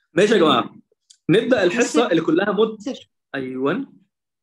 ماشي يا جماعه نبدا الحصه مستر اللي كلها مد مستر ايوه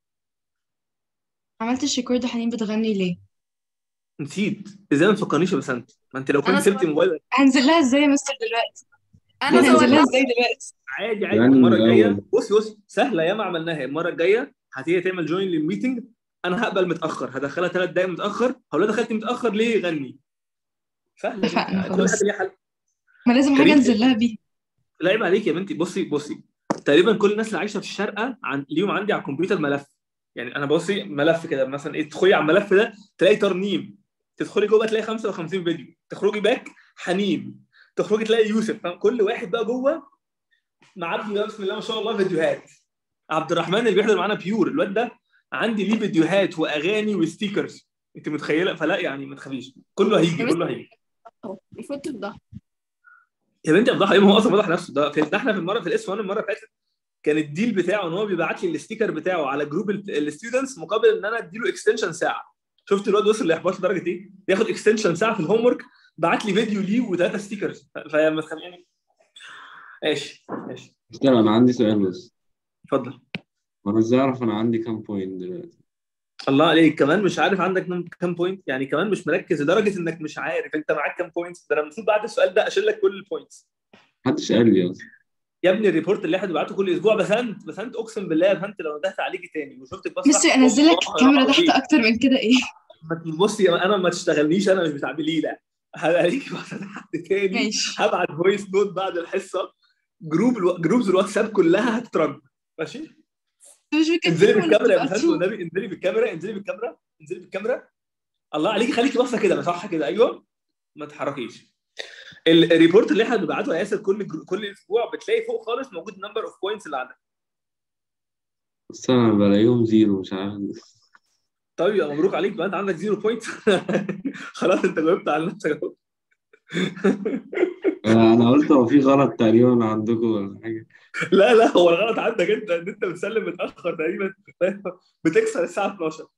عملتش ريكورد حنين بتغني ليه؟ نسيت ازاي ما تفكرنيش يا بسنت ما انت لو كنت انا سبتي صورت موبايل هنزل لها ازاي يا مستر دلوقتي؟ انا هنزل لها صورت ازاي دلوقتي؟ عادي عادي يعني المره الجايه الأول. بصي بصي سهله ياما عملناها المره الجايه هتيجي تعمل جوين للميتنج انا هقبل متاخر هدخلها ثلاث دقايق متاخر هقول لها دخلتي متاخر ليه غني سهله دي اتفقنا كل خلاص حد ليه حل ما لازم حاجة كريم انزل لها بيها لا عيب عليك يا بنتي بصي بصي تقريبا كل الناس اللي عايشه في الشارقه عن ليهم عندي على الكمبيوتر ملف يعني انا بصي ملف كده مثلا ايه تدخلي على الملف ده تلاقي ترنيم تدخلي جوه تلاقي 55 فيديو تخرجي باك حنين تخرجي تلاقي يوسف فاهم؟ كل واحد بقى جوه معبي بقى بسم الله ما شاء الله فيديوهات عبد الرحمن اللي بيحضر معانا بيور الواد ده عندي ليه فيديوهات واغاني وستيكرز انت متخيله فلا يعني ما تخافيش كله هيجي كله هيجي المفروض تفضح يا بنتي افضحها ايه ما هو اصلا فضح نفسه ده في ده احنا في المره في الاس 1 المره اللي فاتت كان الديل بتاعه ان هو بيبعت لي الستيكر بتاعه على جروب الستودنتس مقابل ان انا اديله اكستنشن ساعه شفت الواد وصل لاحباط لدرجه ايه؟ ياخد اكستنشن ساعه في الهوم ورك بعت لي فيديو ليه وثلاثه ستيكرز فما تخليني ماشي ماشي مستر انا عندي سؤال بس اتفضل وانا ازاي اعرف انا عندي كام بوينت دلوقتي الله عليك كمان مش عارف عندك نم- كام بوينت يعني كمان مش مركز لدرجه انك مش عارف انت معاك كام بوينت ده انا المفروض بعد السؤال ده اشيل لك كل البوينتس محدش قال لي اصلا يا ابني الريبورت اللي احنا بنبعته كل اسبوع بسنت بسنت اقسم بالله بسنت لو ندهت عليكي تاني وشفتك بس مستر انزل لك الكاميرا تحت اكتر من كده ايه؟ بصي انا ما تشتغلنيش انا مش بتاع بليله هلاقيك بقى تحت تاني ماشي هبعت فويس نوت بعد الحصه جروب الو... جروبز الواتساب كلها هتترج ماشي انتوا مش انزلي بتكلموا ولا بالكاميرا يا بسنت بتبعتوا؟ والنبي انزلي بالكاميرا انزلي بالكاميرا انزلي بالكاميرا الله عليكي خليكي باصه كده صح كده ايوه ما تتحركيش ال- الريبورت اللي احنا بنبعته يا ياسر كل جرو... كل اسبوع بتلاقي فوق خالص موجود نمبر اوف بوينتس اللي عندك بس انا بلاقيهم زيرو مش عارف طيب يا مبروك عليك بقى انت عندك زيرو بوينت خلاص انت جاوبت على نفسك اهو انا أنا قلت هو في غلط تقريبا عندكم ولا حاجه لا لا هو الغلط عندك انت ان انت بتسلم متاخر تقريبا بتكسر الساعه 12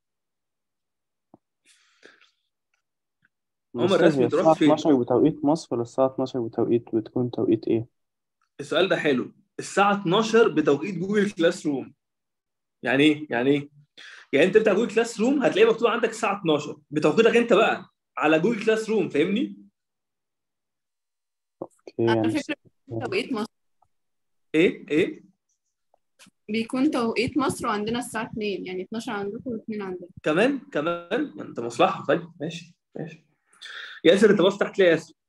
عمر مستر رسمي هي تروح الساعة فين؟ 12 بتوقيت مصر ولا الساعة 12 بتوقيت بتكون توقيت إيه؟ السؤال ده حلو الساعه 12 بتوقيت جوجل كلاس روم يعني ايه يعني ايه يعني انت بتاع جوجل كلاس روم هتلاقيه مكتوب عندك الساعه 12 بتوقيتك انت بقى على جوجل كلاس روم فاهمني أوكي على يعني فكرة توقيت مصر ايه ايه بيكون توقيت مصر وعندنا الساعة 2 يعني 12 عندكم و2 عندنا كمان كمان ما انت مصلحه طيب ماشي ماشي ياسر انت بص تحت ليه يا ياسر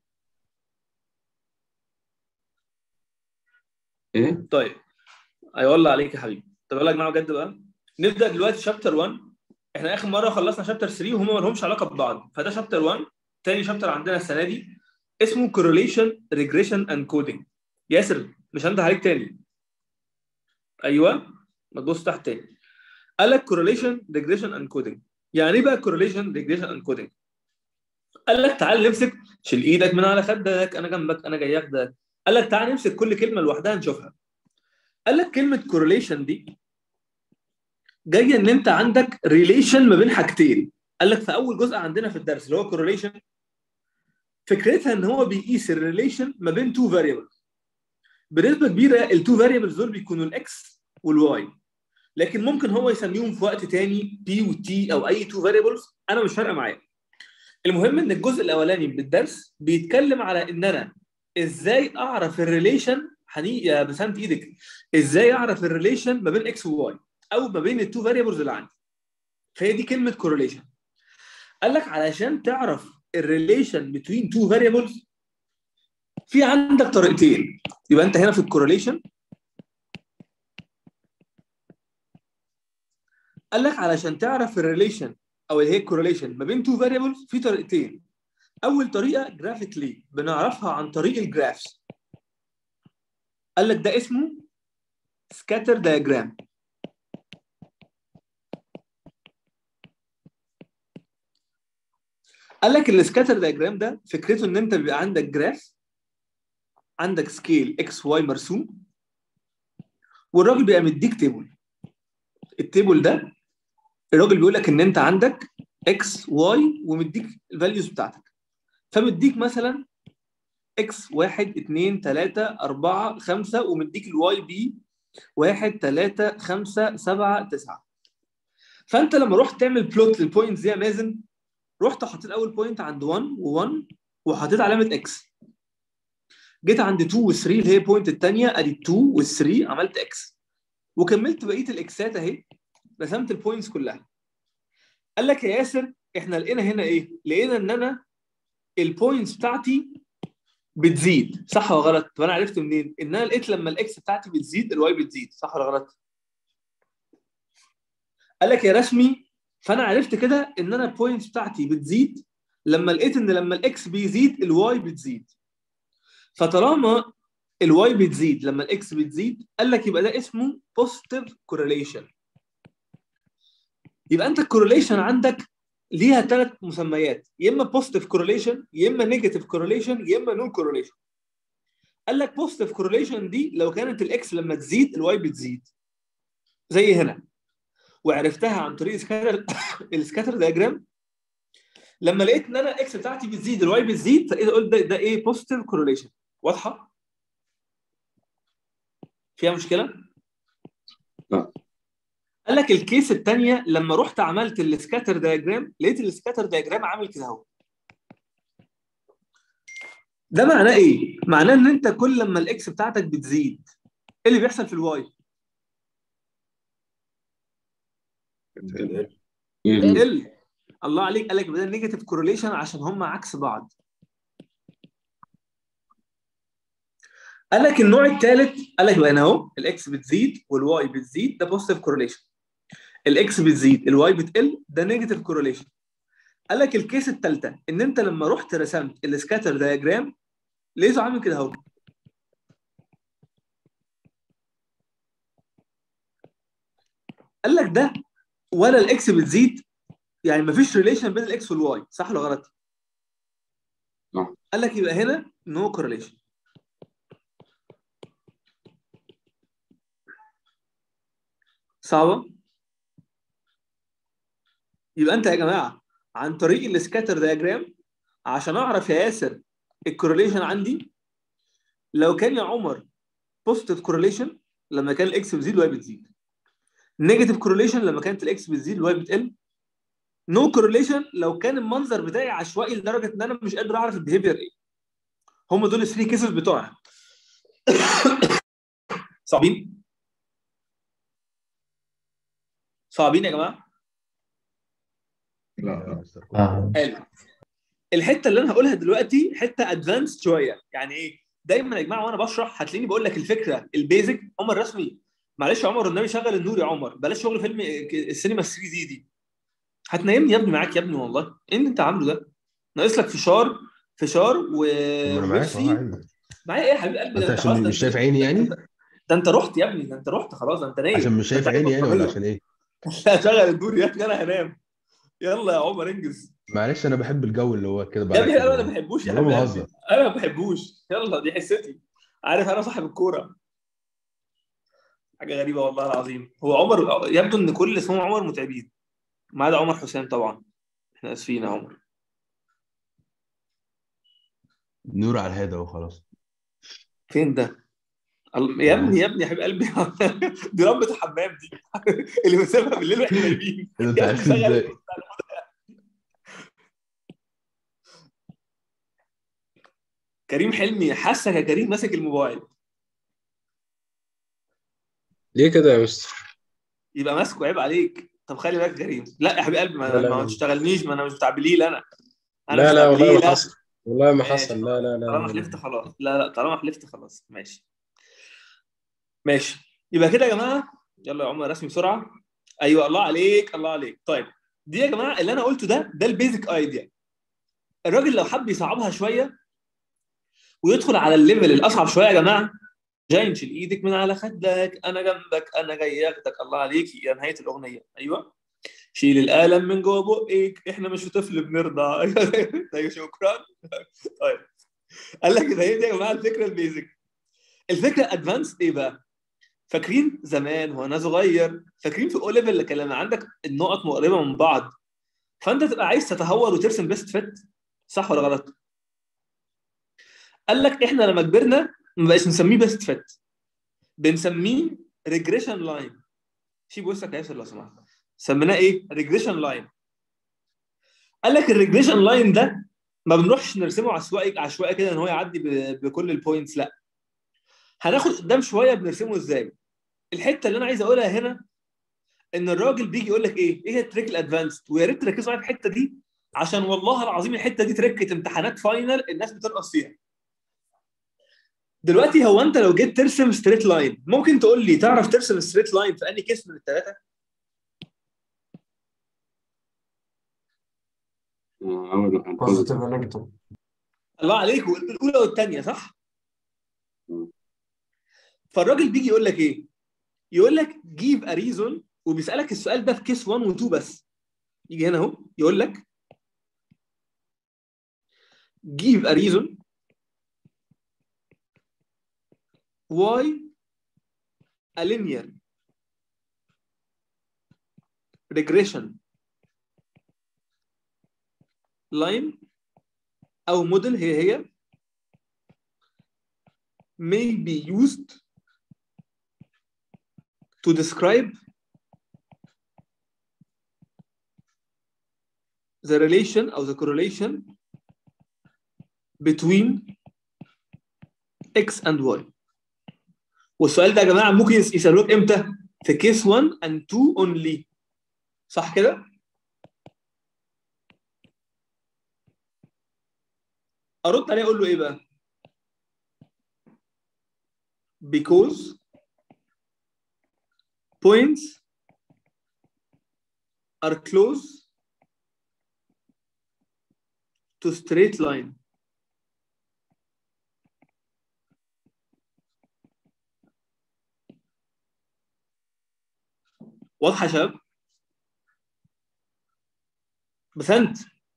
ايه طيب ايوه والله عليك يا حبيبي طب يلا يا جماعه بجد بقى نبدا دلوقتي شابتر 1 احنا اخر مره خلصنا شابتر 3 وهم ما لهمش علاقه ببعض فده شابتر 1 تاني شابتر عندنا السنه دي اسمه correlation regression and coding ياسر مش هنده عليك تاني ايوه ما تبص تحت تاني قال لك correlation regression and coding يعني ايه بقى correlation regression and coding قال لك تعال نمسك شيل ايدك من على خدك انا جنبك انا جاي اخدك قال لك تعال نمسك كل كلمه لوحدها نشوفها قال لك كلمه correlation دي جايه ان انت عندك ريليشن ما بين حاجتين قال لك في اول جزء عندنا في الدرس اللي هو correlation فكرتها ان هو بيقيس الريليشن ما بين تو فاريبلز بنسبه كبيره التو فاريبلز دول بيكونوا الاكس والواي لكن ممكن هو يسميهم في وقت تاني بي وتي او اي تو فاريبلز انا مش فارقه معايا المهم ان الجزء الاولاني من الدرس بيتكلم على ان انا ازاي اعرف الريليشن حني يا بسنت ايدك ازاي اعرف الريليشن ما بين اكس وواي او ما بين التو فاريبلز اللي عندي فهي دي كلمه كورليشن قال لك علشان تعرف الريليشن بين تو فاريبلز في عندك طريقتين يبقى انت هنا في الكورليشن قال لك علشان تعرف الريليشن او اللي هي الكورليشن ما بين تو فاريبلز في طريقتين اول طريقه جرافيكلي بنعرفها عن طريق الجرافس قال لك ده اسمه سكاتر دايجرام قال لك السكاتر دايجرام ده فكرته ان انت بيبقى عندك جراف عندك سكيل اكس واي مرسوم والراجل بيبقى مديك تيبل التيبل ده الراجل بيقول لك ان انت عندك اكس واي ومديك الفاليوز بتاعتك فمديك مثلا اكس 1 2 3 4 5 ومديك الواي بي 1 3 5 7 9 فانت لما رحت تعمل بلوت للبوينتس دي يا مازن رحت حطيت اول بوينت عند 1 و1 وحطيت علامه اكس جيت عند 2 و3 اللي هي البوينت الثانيه ادي 2 و3 عملت اكس وكملت بقيه الاكسات اهي رسمت البوينتس كلها قال لك يا ياسر احنا لقينا هنا ايه؟ لقينا ان انا البوينتس بتاعتي بتزيد صح ولا غلط؟ طب انا عرفت منين؟ ان انا لقيت لما الاكس بتاعتي بتزيد الواي بتزيد صح ولا غلط؟ قال لك يا رسمي فانا عرفت كده ان انا البوينتس بتاعتي بتزيد لما لقيت ان لما الاكس بيزيد الواي بتزيد فطالما الواي بتزيد لما الاكس بتزيد قال لك يبقى ده اسمه بوزيتيف كورليشن يبقى انت الكورليشن عندك ليها ثلاث مسميات يا اما بوزيتيف كورليشن يا اما نيجاتيف كورليشن يا اما نون كورليشن قال لك بوزيتيف كورليشن دي لو كانت الاكس لما تزيد الواي بتزيد زي هنا وعرفتها عن طريق سكاتر السكاتر دياجرام لما لقيت ان انا الاكس بتاعتي بتزيد الواي بتزيد فاذا قلت ده, ده ايه بوزيتيف كورليشن واضحه فيها مشكله لا. قال لك الكيس الثانيه لما رحت عملت السكاتر دياجرام لقيت السكاتر دياجرام عامل كده اهو ده معناه ايه معناه ان انت كل لما الاكس بتاعتك بتزيد ايه اللي بيحصل في الواي يقل. ال الله عليك قال لك ده نيجاتيف كورليشن عشان هم عكس بعض قال لك النوع الثالث قال لك بقى هنا اهو الاكس بتزيد والواي بتزيد ده بوزيتيف كورليشن الاكس بتزيد الواي بتقل ده نيجاتيف كورليشن قال لك الكيس الثالثه ان انت لما رحت رسمت السكاتر دياجرام لقيته عامل كده اهو قال لك ده ولا الاكس بتزيد يعني مفيش ريليشن بين الاكس والواي صح ولا غلط؟ صح. قال لك يبقى هنا نو كورليشن صعبه يبقى انت يا جماعه عن طريق السكاتر دياجرام عشان اعرف يا ياسر الكورليشن عندي لو كان يا عمر بوزيتيف كورليشن لما كان الاكس بتزيد الواي بتزيد نيجاتيف كورليشن لما كانت الاكس بتزيد الواي بتقل نو كورليشن لو كان المنظر بتاعي عشوائي لدرجه ان انا مش قادر اعرف البيهيفير ايه هم دول الثري كيسز بتوعنا صعبين صعبين يا جماعه لا حلو الحته اللي انا هقولها دلوقتي حته ادفانس شويه يعني ايه دايما يا جماعه وانا بشرح هتلاقيني بقول لك الفكره البيزك عمر رسمي معلش يا عمر النبي شغل النور يا عمر بلاش شغل فيلم السينما 3 دي دي هتنيمني يا ابني معاك يا ابني والله ايه اللي انت عامله ده ناقص لك فشار فشار و انا معاك اه وبيبسي عندك معايا ايه يا حبيب قلبي انت ده عشان خلاص، ده مش انت- شايف عيني يعني ده انت رحت يا ابني ده انت رحت خلاص ده انت نايم عشان مش شايف ده انت عيني يعني ولا هتبقى عشان ايه لا شغل النور يا ابني انا هنام يلا يا عمر انجز معلش انا بحب الجو اللي هو كده يا ابني بركز انا ما ده. بحبوش يا والله حبيب قلبي بهزر انا ما بحبوش يلا دي حستي عارف انا صاحب الكوره حاجه غريبه والله العظيم هو عمر يبدو ان كل اسمهم عمر متعبين ما عدا عمر حسام طبعا احنا اسفين يا عمر نور على الهادي اهو خلاص فين ده؟ ال- يا ابني يا ابني يا حبيب قلبي دي ربة الحمام دي اللي بنسيبها بالليل واحنا نايمين ايه ده انت يا عارف ابني شغل ازاي كريم حلمي حاسك يا كريم ماسك الموبايل ليه كده يا مستر؟ يبقى ماسكه عيب عليك طب خلي بالك كريم لا يا حبيب قلبي ما, لا، لا، ما لا. تشتغلنيش ما انا مش بتاع بليل انا انا لا مش لا بتاع والله بليل ما حصل والله ما ماشي. حصل لا لا لا طالما لا حلفت خلاص لا لا طالما حلفت خلاص ماشي ماشي يبقى كده يا جماعه يلا يا عمر رسمي بسرعه ايوه الله عليك الله عليك طيب دي يا جماعه اللي انا قلته ده ده البيزك ايديا الراجل لو حب يصعبها شويه ويدخل على الليفل الاصعب شويه يا جماعه جاي نشيل ايدك من على خدك انا جنبك انا جاي اخدك الله عليك يا نهايه الاغنيه ايوه شيل القلم من جوه بقك احنا مش في طفل بنرضع ايوه شكرا طيب قال لك ده هي دي يا جماعه الفكره البيزك الفكره ادفانس ايه بقى؟ فاكرين زمان وانا صغير فاكرين في او ليفل كان لما عندك النقط مقربه من بعض فانت تبقى عايز تتهور وترسم بيست فيت صح ولا غلط؟ قال لك احنا لما كبرنا ما بقاش نسميه بيست فيت بنسميه ريجريشن لاين سيب وشك يا ياسر لو سمحت سميناه ايه؟ ريجريشن لاين قال لك الريجريشن لاين ده ما بنروحش نرسمه عشوائي عشوائي كده ان هو يعدي ب- بكل البوينتس لا هناخد قدام شويه بنرسمه ازاي الحته اللي انا عايز اقولها هنا ان الراجل بيجي يقول لك ايه ايه هي التريك الادفانسد ويا ريت تركزوا معايا في الحته دي عشان والله العظيم الحته دي تركه امتحانات فاينل الناس بتنقص فيها دلوقتي هو انت لو جيت ترسم ستريت لاين ممكن تقول لي تعرف ترسم ستريت لاين في انهي كيس من الثلاثه أول واحد بوزيتيف ونيجاتيف الله عليك الاولى والثانيه صح مم. فالراجل بيجي يقول لك ايه يقول لك جيب ا ريزون وبيسالك السؤال ده في كيس 1 و 2 بس يجي هنا اهو يقول لك give a reason why a linear regression line او موديل هي هي may be used to describe the relation or the correlation between x and y والسؤال ده يا جماعه ممكن يس- يسالوك امتى؟ في كيس 1 and 2 only صح كده؟ ارد عليه اقول له ايه بقى؟ because points are close to straight line واضحه يا شباب بسنت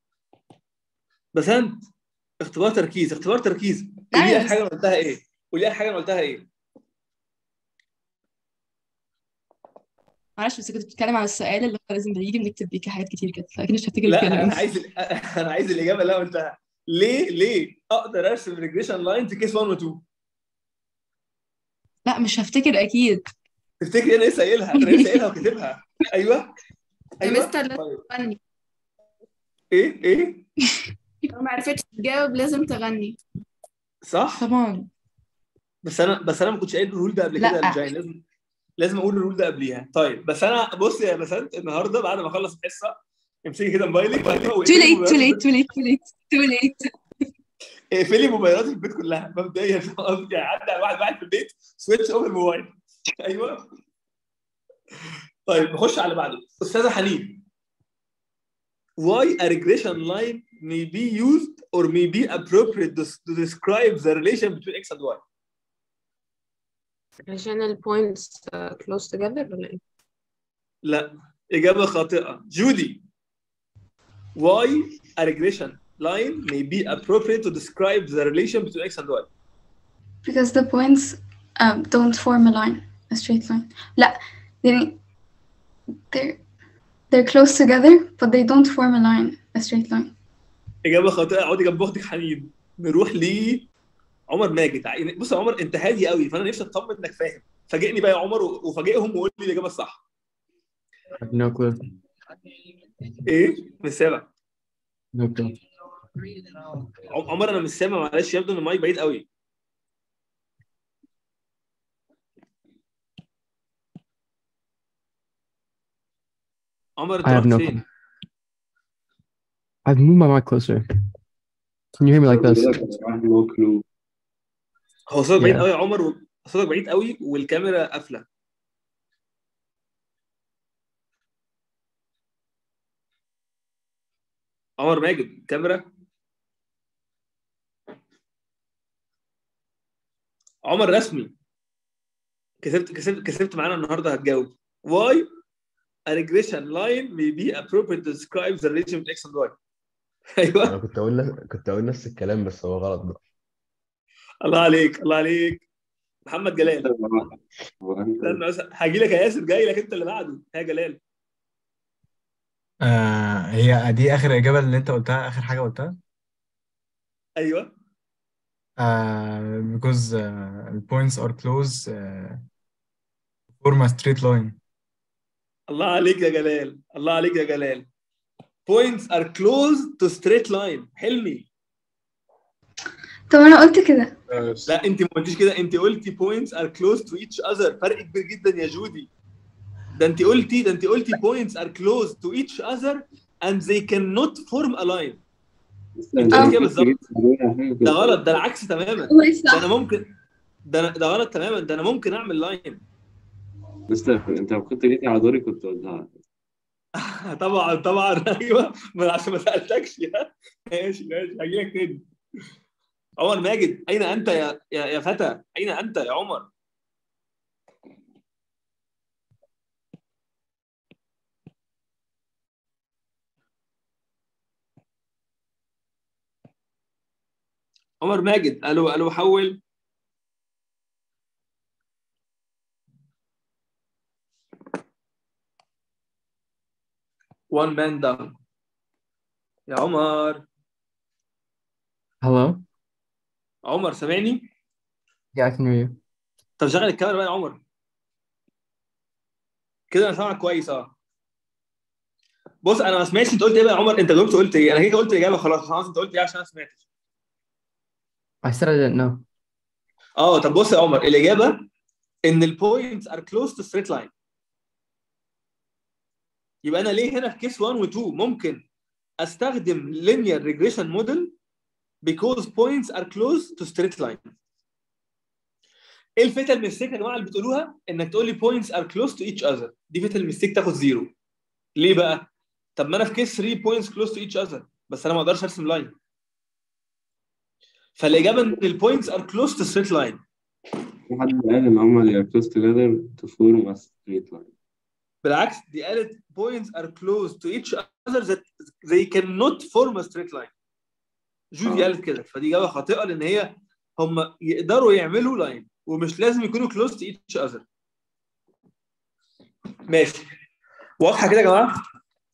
بسنت اختبار تركيز اختبار تركيز قولي لي نعم. اخر حاجه أنا قلتها ايه قولي لي اخر حاجه أنا قلتها ايه معلش بس كنت بتتكلم عن السؤال اللي هو لازم بيجي بنكتب بيه حاجات كتير كده فاكيد مش هفتكر لا الكلام انا عايز ال- انا عايز الاجابه اللي انا قلتها ليه ليه اقدر ارسم ريجريشن لاين في كيس 1 و 2 لا مش هفتكر اكيد تفتكري انا لسه قايلها انا لسه قايلها وكاتبها ايوه يا ايوه مستر لازم طيب. تغني ايه ايه لو ما عرفتش تجاوب لازم تغني صح طبعا بس انا بس انا ما كنتش قايل الرول ده قبل لا. كده يا جاي لازم لازم اقول الرول ده قبليها طيب بس انا بص يا بسنت النهارده بعد ما اخلص الحصه امسكي كده موبايلك تو ليت تو ليت تو ليت تو ليت تو ليت اقفلي موبايلات البيت كلها مبدئيا فاهم قصدي يعني عدى على واحد واحد في البيت سويتش اوف الموبايل ايوه طيب نخش على اللي بعده استاذه حنين why a regression line may be used or may be appropriate to to describe the relation between x and y عشان البوينتس close together ولا ايه؟ لا إجابة خاطئة جودي why a regression line may be appropriate to describe the relation between x and y Because the points um, don't form a line, a straight line. لا يعني they're they're close together but they don't form a line, a straight line. إجابة خاطئة اقعدي جنب أختك حنين نروح ل عمر ماجد ع- بص يا عمر أنت هادي قوي فأنا نفسي أطمن إنك فاهم فاجئني بقى يا عمر و- وفاجئهم وقول لي الإجابة الصح No clue. إيه؟ مش سامع No clue. عم- عمر أنا مش سامع معلش يبدو إن المايك بعيد قوي عمر أنت I have رحت no فين؟ clue. I've moved my mic closer. Can you hear me like this? No clue. هو صوتك بعيد Yeah. قوي يا عمر و- صوتك بعيد قوي والكاميرا قافله عمر ماجد كاميرا عمر رسمي كسبت كسبت كسبت معانا النهارده هتجاوب why a regression line may be appropriate to describe the relation between x and y ايوه انا كنت اقول نفس- كنت اقول نفس الكلام بس هو غلط بقى الله عليك الله عليك محمد جلال استنى بس هاجي لك يا ياسر جاي لك انت اللي بعده يا جلال آه هي دي اخر اجابه اللي انت قلتها اخر حاجه قلتها ايوه Uh, because uh, the points are close uh, form a straight line. الله عليك يا جلال الله عليك يا جلال points are close to straight line حلمي طب انا قلت كده لا انت ما قلتيش كده انت قلتي points are close to each other فرق كبير جدا يا جودي ده انت قلتي ده انت قلتي points are close to each other and they cannot form a line انت قلت كده بالظبط ده غلط ده العكس تماما هو ايه ده صح انا ممكن ده أنا- ده غلط تماما ده انا ممكن اعمل لاين مستر انت لو كنت جيتي على دوري كنت قلتها طبعا طبعا ايوه ما عشان ما سالتكش ها ماشي ماشي هجي لك تاني عمر ماجد اين انت يا يا, يا فتى اين انت يا عمر عمر ماجد الو الو حول one man down يا عمر Hello? عمر سامعني Yeah, I can hear you. طب شغل الكاميرا بقى يا عمر كده انا سامعك كويس اه بص انا ما سمعتش انت قلت ايه بقى يا عمر انت جاوبت قلت ايه انا كده قلت الاجابه خلاص خلاص انت قلت ايه عشان انا سمعت I said I didn't know. اه طب بص يا عمر الاجابه ان البوينتس ار كلوز تو ستريت لاين يبقى انا ليه هنا في كيس 1 و 2 ممكن استخدم linear regression model because points are close to straight line ايه الفيتال ميستيك يا جماعه اللي بتقولوها انك تقول لي points are close to each other دي فيتال ميستيك تاخد زيرو ليه بقى طب ما انا في كيس 3 points close to each other بس انا ما اقدرش ارسم لاين فالاجابه ان البوينتس ار كلوز تو ستريت لاين في حد قال ان هما they are close together to form a straight line بالعكس دي قالت points are close to each other that they cannot form a straight line جودي آه. قالت كده فدي اجابه خاطئه لان هي هم يقدروا يعملوا لاين ومش لازم يكونوا close to each other ماشي واضحه كده يا جماعه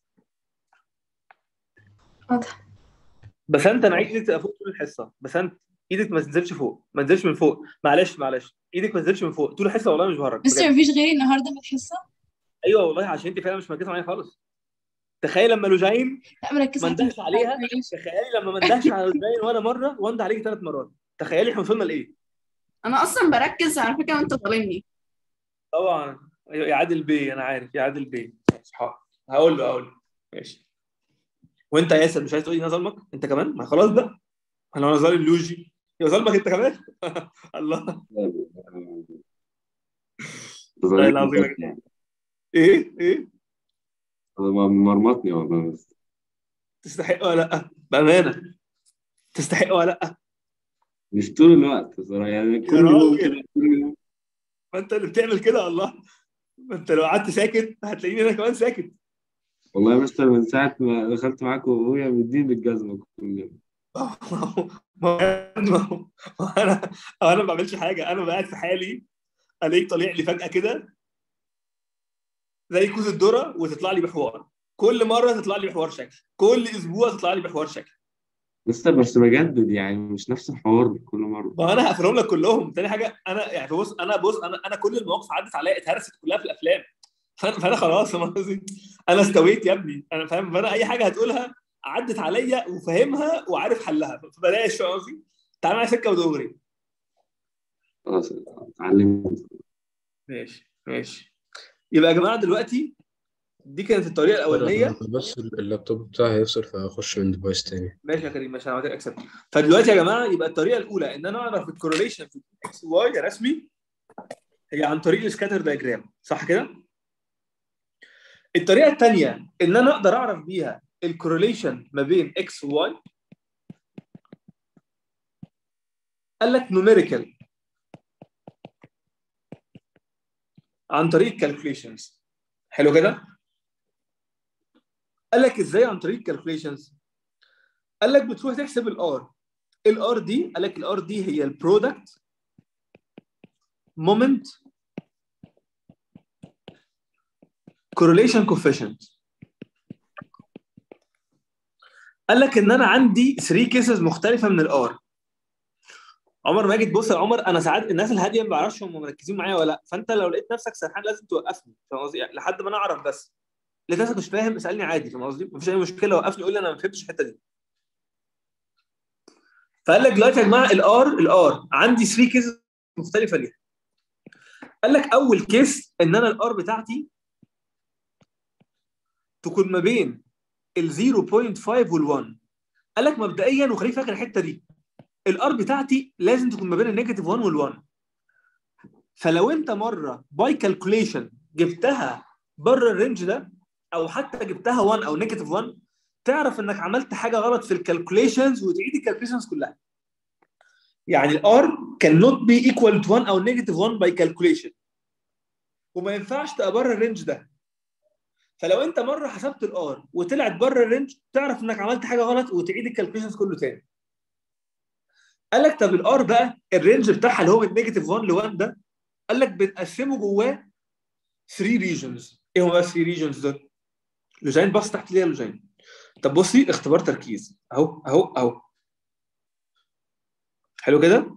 واضح بس انت انا عايز ايدك تبقى فوق طول الحصه بس انت ايدك ما تنزلش فوق ما تنزلش من فوق معلش معلش ايدك ما تنزلش من فوق طول الحصه والله مش بهرج مستر بجد. مفيش غيري النهارده في الحصه ايوه والله عشان انت فعلا مش مركزه معايا خالص تخيل لما لوجين لا مركزه ما ندهش عليها تخيلي لما ما ندهش على لوجين ولا مره وانده عليكي ثلاث مرات تخيلي احنا وصلنا لايه انا اصلا بركز على فكره وانت ظالمني طبعا أيوة، يا عادل بيه انا عارف يا عادل بيه ماشي حاضر هقول له هقول له ماشي وانت يا ياسر مش عايز تقول لي انا ظالمك انت كمان ما خلاص بقى انا انا ظالم لوجي يبقى ظالمك انت كمان الله والله العظيم يا يعني ايه ايه هذا مرمطني والله بس تستحق ولا لا بامانه تستحق ولا لا مش طول الوقت بصراحة يعني كل يا يوم راجل. كده كل يوم ما انت اللي بتعمل كده الله ما انت لو قعدت ساكت هتلاقيني انا كمان ساكت والله يا مستر من ساعة ما دخلت معاكم وهي بتديني بالجزمة كل يوم ما هو ما هو ما هو ما هو انا انا ما بعملش حاجه انا قاعد في حالي الاقيك طالع لي فجاه كده زي كوز الذره وتطلع لي بحوار كل مره تطلع لي بحوار شكل كل اسبوع تطلع لي بحوار شكل مستر بس بجدد يعني مش نفس الحوار كل مرة ما انا هقفلهم لك كلهم تاني حاجه انا يعني بص انا بص انا انا كل المواقف عدت عليا اتهرست كلها في الافلام فانا فانا خلاص فاهم قصدي؟ انا استويت يا ابني انا فاهم فانا اي حاجه هتقولها عدت عليا وفاهمها وعارف حلها فبلاش فاهم قصدي؟ تعالى معايا سكه ودغري خلاص اتعلمت ماشي ماشي يبقى يا جماعه دلوقتي دي كانت الطريقه الاولانيه بس اللابتوب بتاعي هيفصل فهخش من ديفايس تاني ماشي يا كريم ماشي انا عملت اكسبت فدلوقتي يا جماعه يبقى الطريقه الاولى ان انا اعرف الكورليشن في اكس واي رسمي هي عن طريق السكاتر دايجرام صح كده؟ الطريقه الثانيه ان انا اقدر اعرف بيها الكورليشن ما بين اكس وواي قال لك نوميريكال عن طريق كالكوليشنز حلو كده؟ قال لك ازاي عن طريق كالكوليشنز؟ قال لك بتروح تحسب الار الار دي قال لك الار دي هي البرودكت مومنت correlation coefficient قال لك ان انا عندي 3 كيسز مختلفه من الار عمر ماجد بص يا عمر انا ساعات الناس الهاديه ما بعرفش هم مركزين معايا ولا لا فانت لو لقيت نفسك سرحان لازم توقفني فاهم قصدي يعني لحد ما انا اعرف بس لقيت نفسك مش فاهم اسالني عادي فاهم قصدي مفيش اي مشكله وقفني قول لي انا ما فهمتش الحته دي فقال لك دلوقتي يا جماعه الار الار عندي 3 كيسز مختلفه ليها قال لك اول كيس ان انا الار بتاعتي تكون ما بين ال 0.5 وال 1 قال لك مبدئيا وخليك فاكر الحته دي الار بتاعتي لازم تكون ما بين النيجاتيف 1 وال 1 فلو انت مره باي كالكوليشن جبتها بره الرينج ده او حتى جبتها 1 او نيجاتيف 1 تعرف انك عملت حاجه غلط في الكالكوليشنز وتعيد الكالكوليشنز كلها يعني الار كان نوت بي ايكوال تو 1 او نيجاتيف 1 باي كالكوليشن وما ينفعش تبقى بره الرينج ده فلو انت مره حسبت الار وطلعت بره الرينج تعرف انك عملت حاجه غلط وتعيد الكالكوليشنز كله تاني قال لك طب الار بقى الرينج بتاعها اللي هو من نيجاتيف 1 ل 1 ده قال لك بنقسمه جواه 3 ريجنز ايه هم بقى 3 ريجنز دول؟ لوجين بص تحت ليه يا لوجين طب بصي اختبار تركيز اهو اهو اهو حلو كده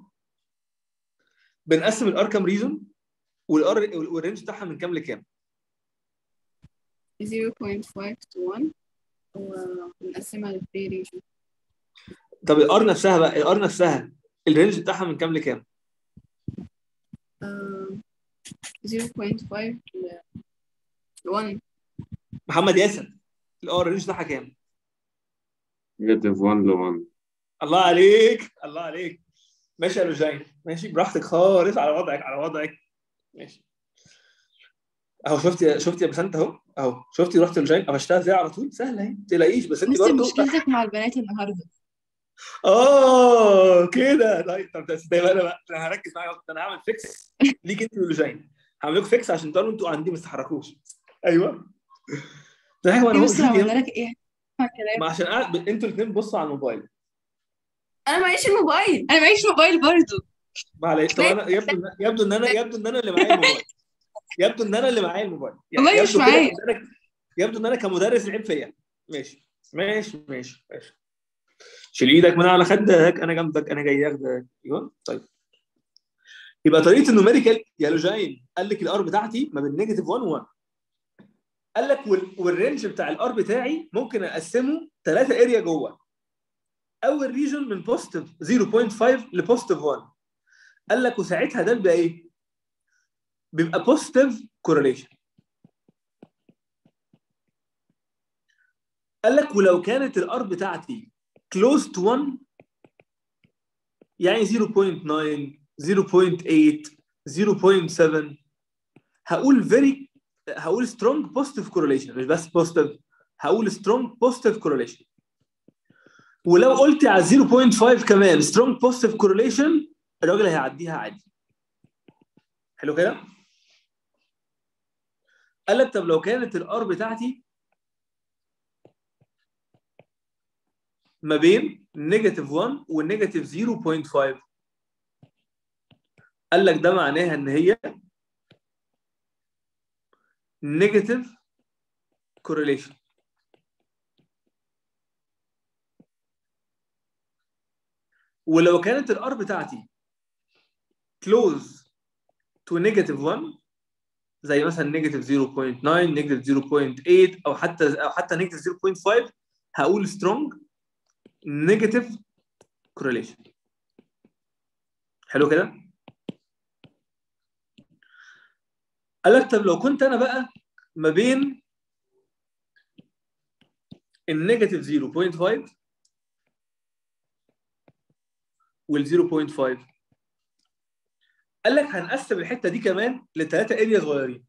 بنقسم الار كام ريجن والار والرينج بتاعها من كام لكام 0.5 to 1 ونقسمها ل 3 ريجن طب الار نفسها بقى الار نفسها الرينج بتاعها من كام لكام 0.5 ل 1 محمد ياسر الار الرينج بتاعها كام نيجاتيف 1 ل 1 الله عليك الله عليك ماشي يا لوجين ماشي براحتك خالص على وضعك على وضعك ماشي اهو شفتي شفتي يا بسنت اهو اهو شفتي رحت لوجين قفشتها ازاي على طول سهله اهي ما تقلقيش بس انت مستر برضه مشكلتك مع البنات النهارده اه كده طيب طب طيب انا بقى انا هركز معايا انا هعمل فيكس ليك انت ولوجين هعمل لكم فيكس عشان تقولوا انتوا عندي ما تتحركوش ايوه ده حاجه يا انا مستر هو عملنا لك ايه؟ اسمع كلام ما عشان قاعد انتوا الاثنين بصوا على الموبايل انا معيش الموبايل انا معيش موبايل برضه معلش طب انا يبدو إن- يبدو ان انا يبدو ان انا اللي معايا الموبايل يبدو ان انا اللي معايا الموبايل والله مش يبدو كده معايا. إن أنا- يبدو ان انا كمدرس العيب فيا ماشي ماشي ماشي ماشي شيل ايدك من على خدك انا جنبك انا جاي اخدك ايوه طيب يبقى طريقه النوميريكال يا لوجين قال لك الار بتاعتي ما بين نيجاتيف 1 و 1 قال لك وال- والرينج بتاع الار بتاعي ممكن اقسمه ثلاثه اريا جوه اول ريجن من بوزيتيف 0.5 لبوزيتيف 1 قال لك وساعتها ده بيبقى ايه؟ بيبقى بوزيتيف كورليشن قال لك ولو كانت الار بتاعتي close to 1 يعني 0.9 0.8 0.7 هقول very هقول strong positive correlation مش بس positive هقول strong positive correlation ولو قلت على 0.5 كمان strong positive correlation الراجل هيعديها عادي حلو كده قال لك طب لو كانت الار بتاعتي ما بين نيجاتيف 1 والنيجاتيف 0.5 قال لك ده معناها ان هي نيجاتيف كورليشن ولو كانت الار بتاعتي close to negative 1 زي مثلا نيجاتيف 0.9 نيجاتيف 0.8 او حتى او حتى نيجاتيف 0.5 هقول سترونج نيجاتيف كورليشن حلو كده قال لك طب لو كنت انا بقى ما بين النيجاتيف 0.5 وال 0.5 قال لك هنقسم الحته دي كمان لثلاثه اريا صغيرين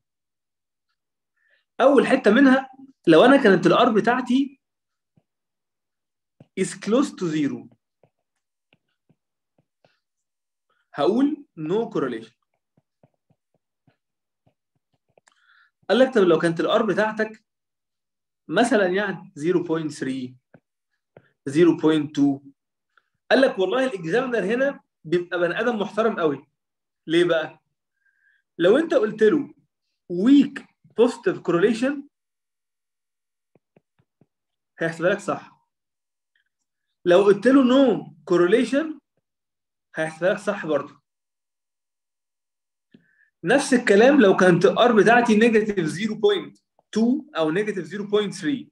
اول حته منها لو انا كانت الار بتاعتي is close to zero هقول no correlation قال لك طب لو كانت الار بتاعتك مثلا يعني 0.3 0.2 قال لك والله الاكزامنر هنا بيبقى بني ادم محترم قوي ليه بقى؟ لو انت قلت له weak positive correlation هيحسبها لك صح لو قلت له no correlation هيحسبها لك صح برضه نفس الكلام لو كانت الار بتاعتي نيجاتيف 0.2 او نيجاتيف 0.3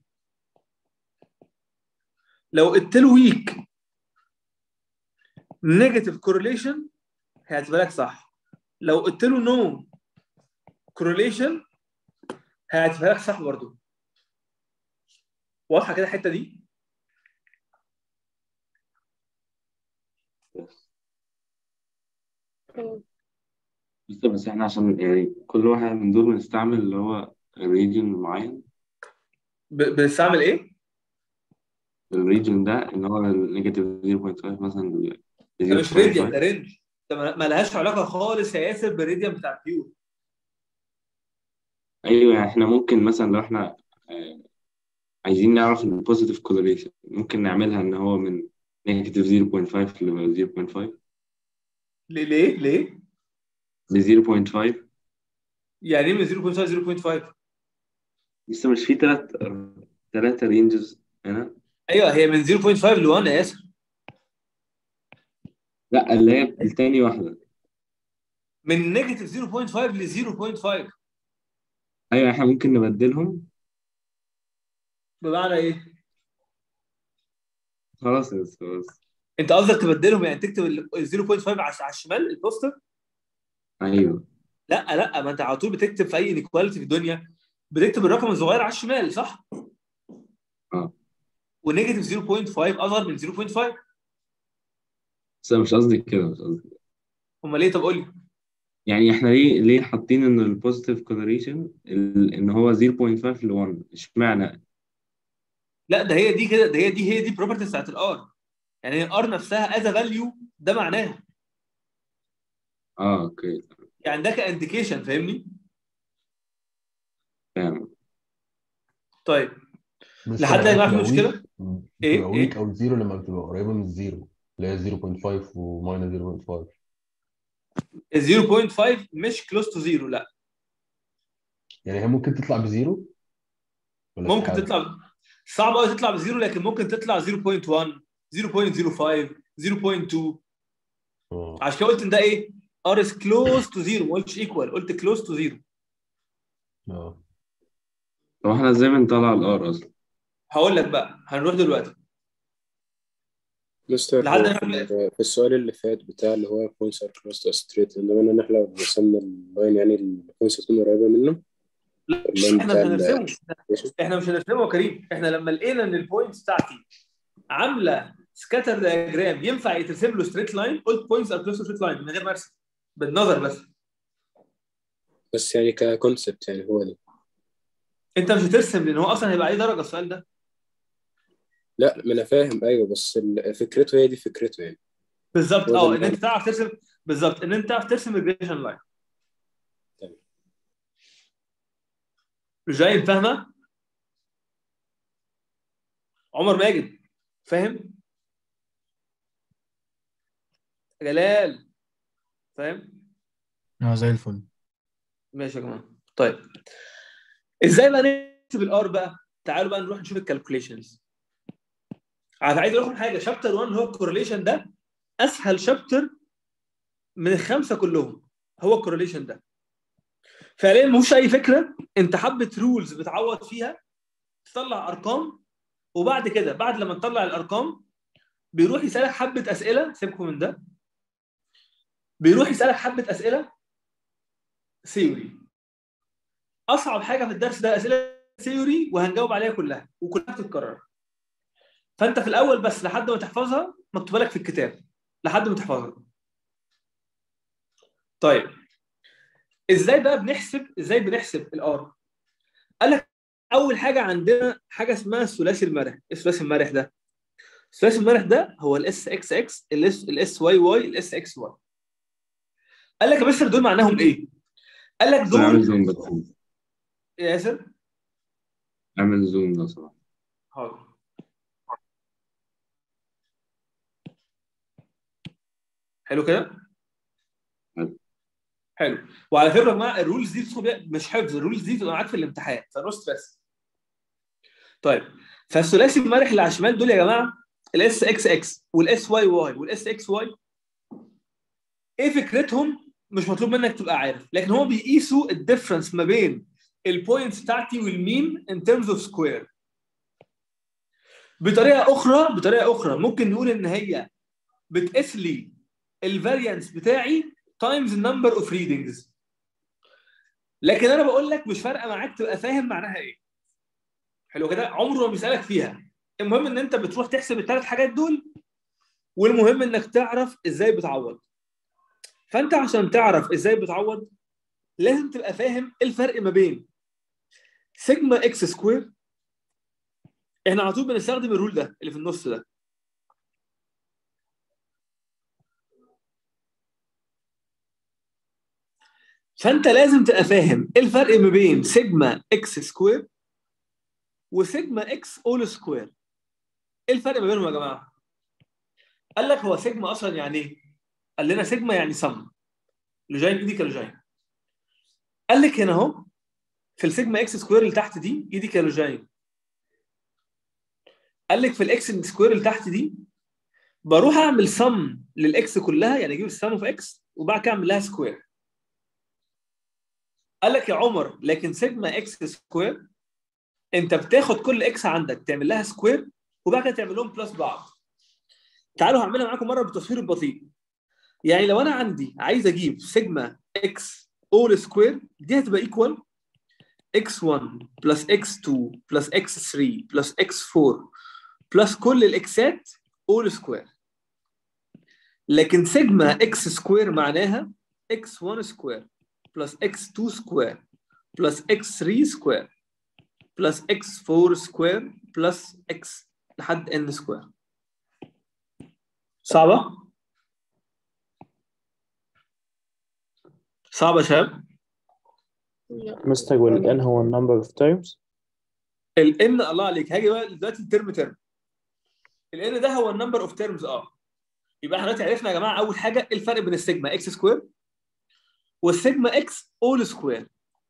لو قلت له ويك نيجاتيف كورليشن هيحسبها لك صح لو قلت له نو كورليشن هيحسبها لك صح برضه واضحه كده الحته دي بس بس احنا عشان يعني كل واحد من دول بنستعمل اللي هو ريجن معين ب- بنستعمل ايه؟ الريجن ده ان هو النيجاتيف 0.5 مثلا ده مش راديان ده رينج ده ما ما لهاش علاقه خالص يا ياسر بالراديان بتاع البيور ايوه يعني احنا ممكن مثلا لو احنا آه، عايزين نعرف البوزيتيف كورليشن ممكن نعملها ان هو من نيجاتيف 0.5 ل 0.5 ليه ليه ليه؟ ل 0.5 يعني ايه من 0.5 0.5 لسه مش في ثلاث ثلاثة رينجز هنا ايوه هي من 0.5 ل 1 يا ياسر لا اللي هي التاني واحدة من نيجاتيف 0.5 ل 0.5 ايوه احنا ممكن نبدلهم بمعنى ايه؟ خلاص بس خلاص انت قصدك تبدلهم يعني تكتب ال 0.5 على على الشمال البوستر ايوه لا لا ما انت على طول بتكتب في اي انيكواليتي في الدنيا بتكتب الرقم الصغير على الشمال صح؟ اه ونيجاتيف 0.5 اصغر من 0.5 بس أنا مش قصدي كده مش قصدي كده. امال ايه طب قول لي يعني احنا ليه ليه حاطين ان البوزيتيف كورليشن ان هو 0.5 ل 1 اشمعنى لا ده هي دي كده ده هي دي هي دي بروبرتي بتاعت الار يعني هي الار نفسها از فاليو ده معناها اه اوكي يعني ده كانديكيشن فاهمني؟ فاهم طيب بس لحد لما يا جماعه في بتبقى مشكله؟ ويك ايه بتبقى ويك ايه او زيرو لما بتبقى قريبه من الزيرو اللي هي 0.5 وماينس 0.5 0.5 مش كلوز تو زيرو لا يعني هي ممكن تطلع بزيرو ولا ممكن استحالة؟ تطلع صعب قوي تطلع بزيرو لكن ممكن تطلع 0.1 0.05 0.2 اه عشان كده قلت ان ده ايه؟ ار از كلوز تو زيرو ما قلتش ايكوال قلت كلوز تو زيرو اه طب احنا ازاي بنطلع الار اصلا هقول لك بقى هنروح دلوقتي مستر لحد هو ما في, نعمل ال- في السؤال اللي فات بتاع اللي هو points are close to a straight line ده معناه ان احنا لو رسمنا اللاين يعني البوينتس هتكون قريبة منه لا اللاين احنا بتاع مش ال هنرسمه احنا مش هنرسمه يا كريم احنا لما لقينا ان البوينتس بتاعتي عامله سكاتر دياجرام ينفع يترسم له ستريت لاين قلت بوينتس ار كلوز تو ستريت لاين من غير ما ارسم بالنظر بس بس يعني ككونسبت يعني هو ده انت مش هترسم لان هو اصلا هيبقى عليه درجه السؤال ده لا ما انا فاهم ايوه بس ال- فكرته هي دي فكرته يعني بالظبط هو ده اه اللي ان أنا انت تعرف ترسم بالظبط ان انت تعرف ترسم ريجريشن لاين تمام. جاي فاهمه عمر ماجد فاهم جلال فاهم اه زي الفل ماشي يا جماعه طيب ازاي بقى نكتب الار بقى تعالوا بقى نروح نشوف الكالكوليشنز عايز اقول لكم حاجه شابتر 1 اللي هو الكورليشن ده اسهل شابتر من الخمسه كلهم هو الكورليشن ده فعليا مفيش اي فكره انت حبه رولز بتعوض فيها تطلع ارقام وبعد كده بعد لما تطلع الارقام بيروح يسالك حبه اسئله سيبكم من ده بيروح يسالك حبه اسئله ثيوري اصعب حاجه في الدرس ده اسئله ثيوري وهنجاوب عليها كلها وكلها بتتكرر فانت في الاول بس لحد ما تحفظها مكتوبه لك في الكتاب لحد ما تحفظها طيب ازاي بقى بنحسب ازاي بنحسب الار قال لك اول حاجه عندنا حاجه اسمها الثلاثي المرح إيه الثلاثي المرح ده الثلاثي المرح ده هو الاس اكس اكس الاس الاس واي واي الاس اكس واي قال لك يا مستر دول معناهم ايه قال لك بس اعمل دول زوم بس يا ياسر اعمل زوم لو سمحت حاضر حلو كده حلو. حلو وعلى فكره يا جماعه الرولز دي بتدخل بيها- مش حفظ الرولز دي بتبقى معاك في الامتحان فنو ستريس طيب فالثلاثي المرح اللي على الشمال دول يا جماعه الاس اكس اكس والاس واي واي والاس اكس واي ايه فكرتهم مش مطلوب منك تبقى عارف لكن هو بيقيسوا الديفرنس ما بين البوينتس بتاعتي والمين ان terms اوف سكوير بطريقه اخرى بطريقه اخرى ممكن نقول ان هي بتقيس لي الفاريانس بتاعي تايمز النمبر اوف ريدنجز لكن انا بقول لك مش فارقه معاك تبقى فاهم معناها ايه حلو كده عمره ما بيسالك فيها المهم ان انت بتروح تحسب الثلاث حاجات دول والمهم انك تعرف ازاي بتعوض فانت عشان تعرف ازاي بتعوض لازم تبقى فاهم إيه الفرق ما بين سيجما اكس سكوير احنا على طول بنستخدم الرول ده اللي في النص ده فانت لازم تبقى فاهم ايه الفرق ما بين سيجما اكس سكوير وسيجما اكس اول سكوير ايه الفرق ما بينهم يا جماعه قال لك هو سيجما اصلا يعني ايه قال لنا سيجما يعني سم لوجين ايدي لوجين قال لك هنا اهو في السيجما اكس سكوير اللي تحت دي ايدي كالوجين قال لك في الاكس سكوير اللي تحت دي بروح اعمل سم للاكس كلها يعني اجيب السم اوف اكس وبعد كده اعمل لها سكوير قال لك يا عمر لكن سيجما اكس سكوير انت بتاخد كل اكس عندك تعمل لها سكوير وبعد كده تعمل لهم بلس بعض تعالوا هعملها معاكم مره بالتصوير البطيء يعني لو انا عندي عايز اجيب سيجما اكس اول سكوير دي هتبقى ايكوال x1 بلس x2 بلس x3 بلس x4 بلس كل الاكسات اول سكوير لكن سيجما اكس سكوير معناها x1 سكوير بلس x2 سكوير بلس x3 سكوير بلس x4 سكوير بلس x لحد n سكوير صعبة؟ صعبة يا شباب؟ مستر والان هو النمبر اوف تيرمز ال n الله عليك هاجي بقى دلوقتي الترم ترم ال n ده هو النمبر اوف تيرمز اه يبقى احنا دلوقتي عرفنا يا جماعه اول حاجه ايه الفرق بين السيجما اكس سكوير والسيجما اكس اول سكوير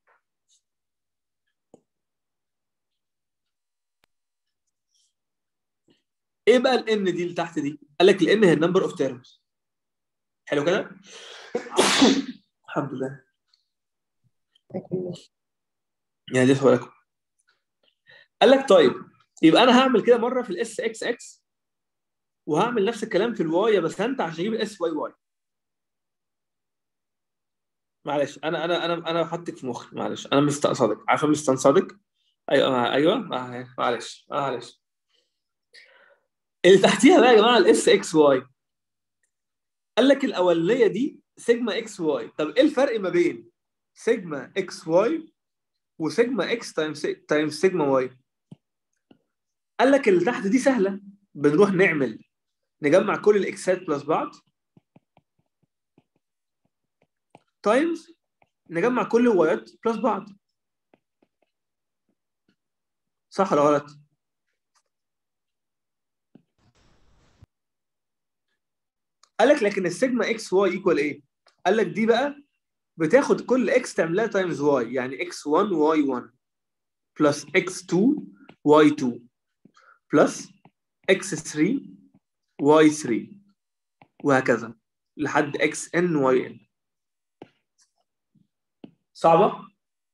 ايه بقى ال n دي اللي تحت دي؟ قال لك ال n هي النمبر اوف تيرمز حلو كده؟ الحمد لله يعني دي سؤالكم قال لك طيب يبقى انا هعمل كده مره في الاس اكس اكس وهعمل نفس الكلام في الواي يا بس انت عشان اجيب الاس واي واي معلش انا انا انا انا حاطك في مخي معلش انا مستقصدك عارفه مستنصدك ايوه مع- ايوه مع- معلش معلش اللي تحتيها بقى يا جماعه الاس اكس واي قال لك الاولانيه دي سيجما اكس واي طب ايه الفرق ما بين سيجما اكس واي وسيجما اكس تايمز تايمز سيجما واي قال لك اللي تحت دي سهله بنروح نعمل نجمع كل الاكسات بلس بعض تايمز نجمع كل الوايات بلس بعض صح ولا غلط؟ قال لك لكن السيجما اكس واي ايكوال ايه؟ قال لك دي بقى بتاخد كل اكس تعملها تايمز واي يعني اكس 1 واي 1 بلس اكس 2 واي 2 بلس اكس 3 واي 3 وهكذا لحد اكس ان واي ان صعبه؟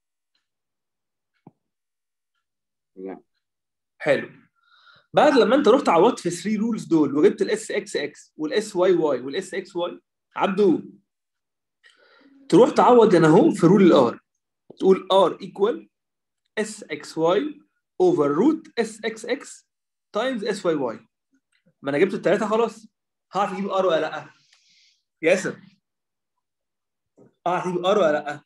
لا حلو بعد لما انت رحت عوضت في 3 رولز دول وجبت الاس اكس اكس والاس واي واي والاس اكس واي عبدو تروح تعوض هنا اهو في رول الار تقول ار ايكوال اس اكس واي اوفر روت اس اكس اكس تايمز اس واي واي ما انا جبت الثلاثه خلاص هعرف اجيب ار ولا لا ياسر هعرف اجيب ار ولا لا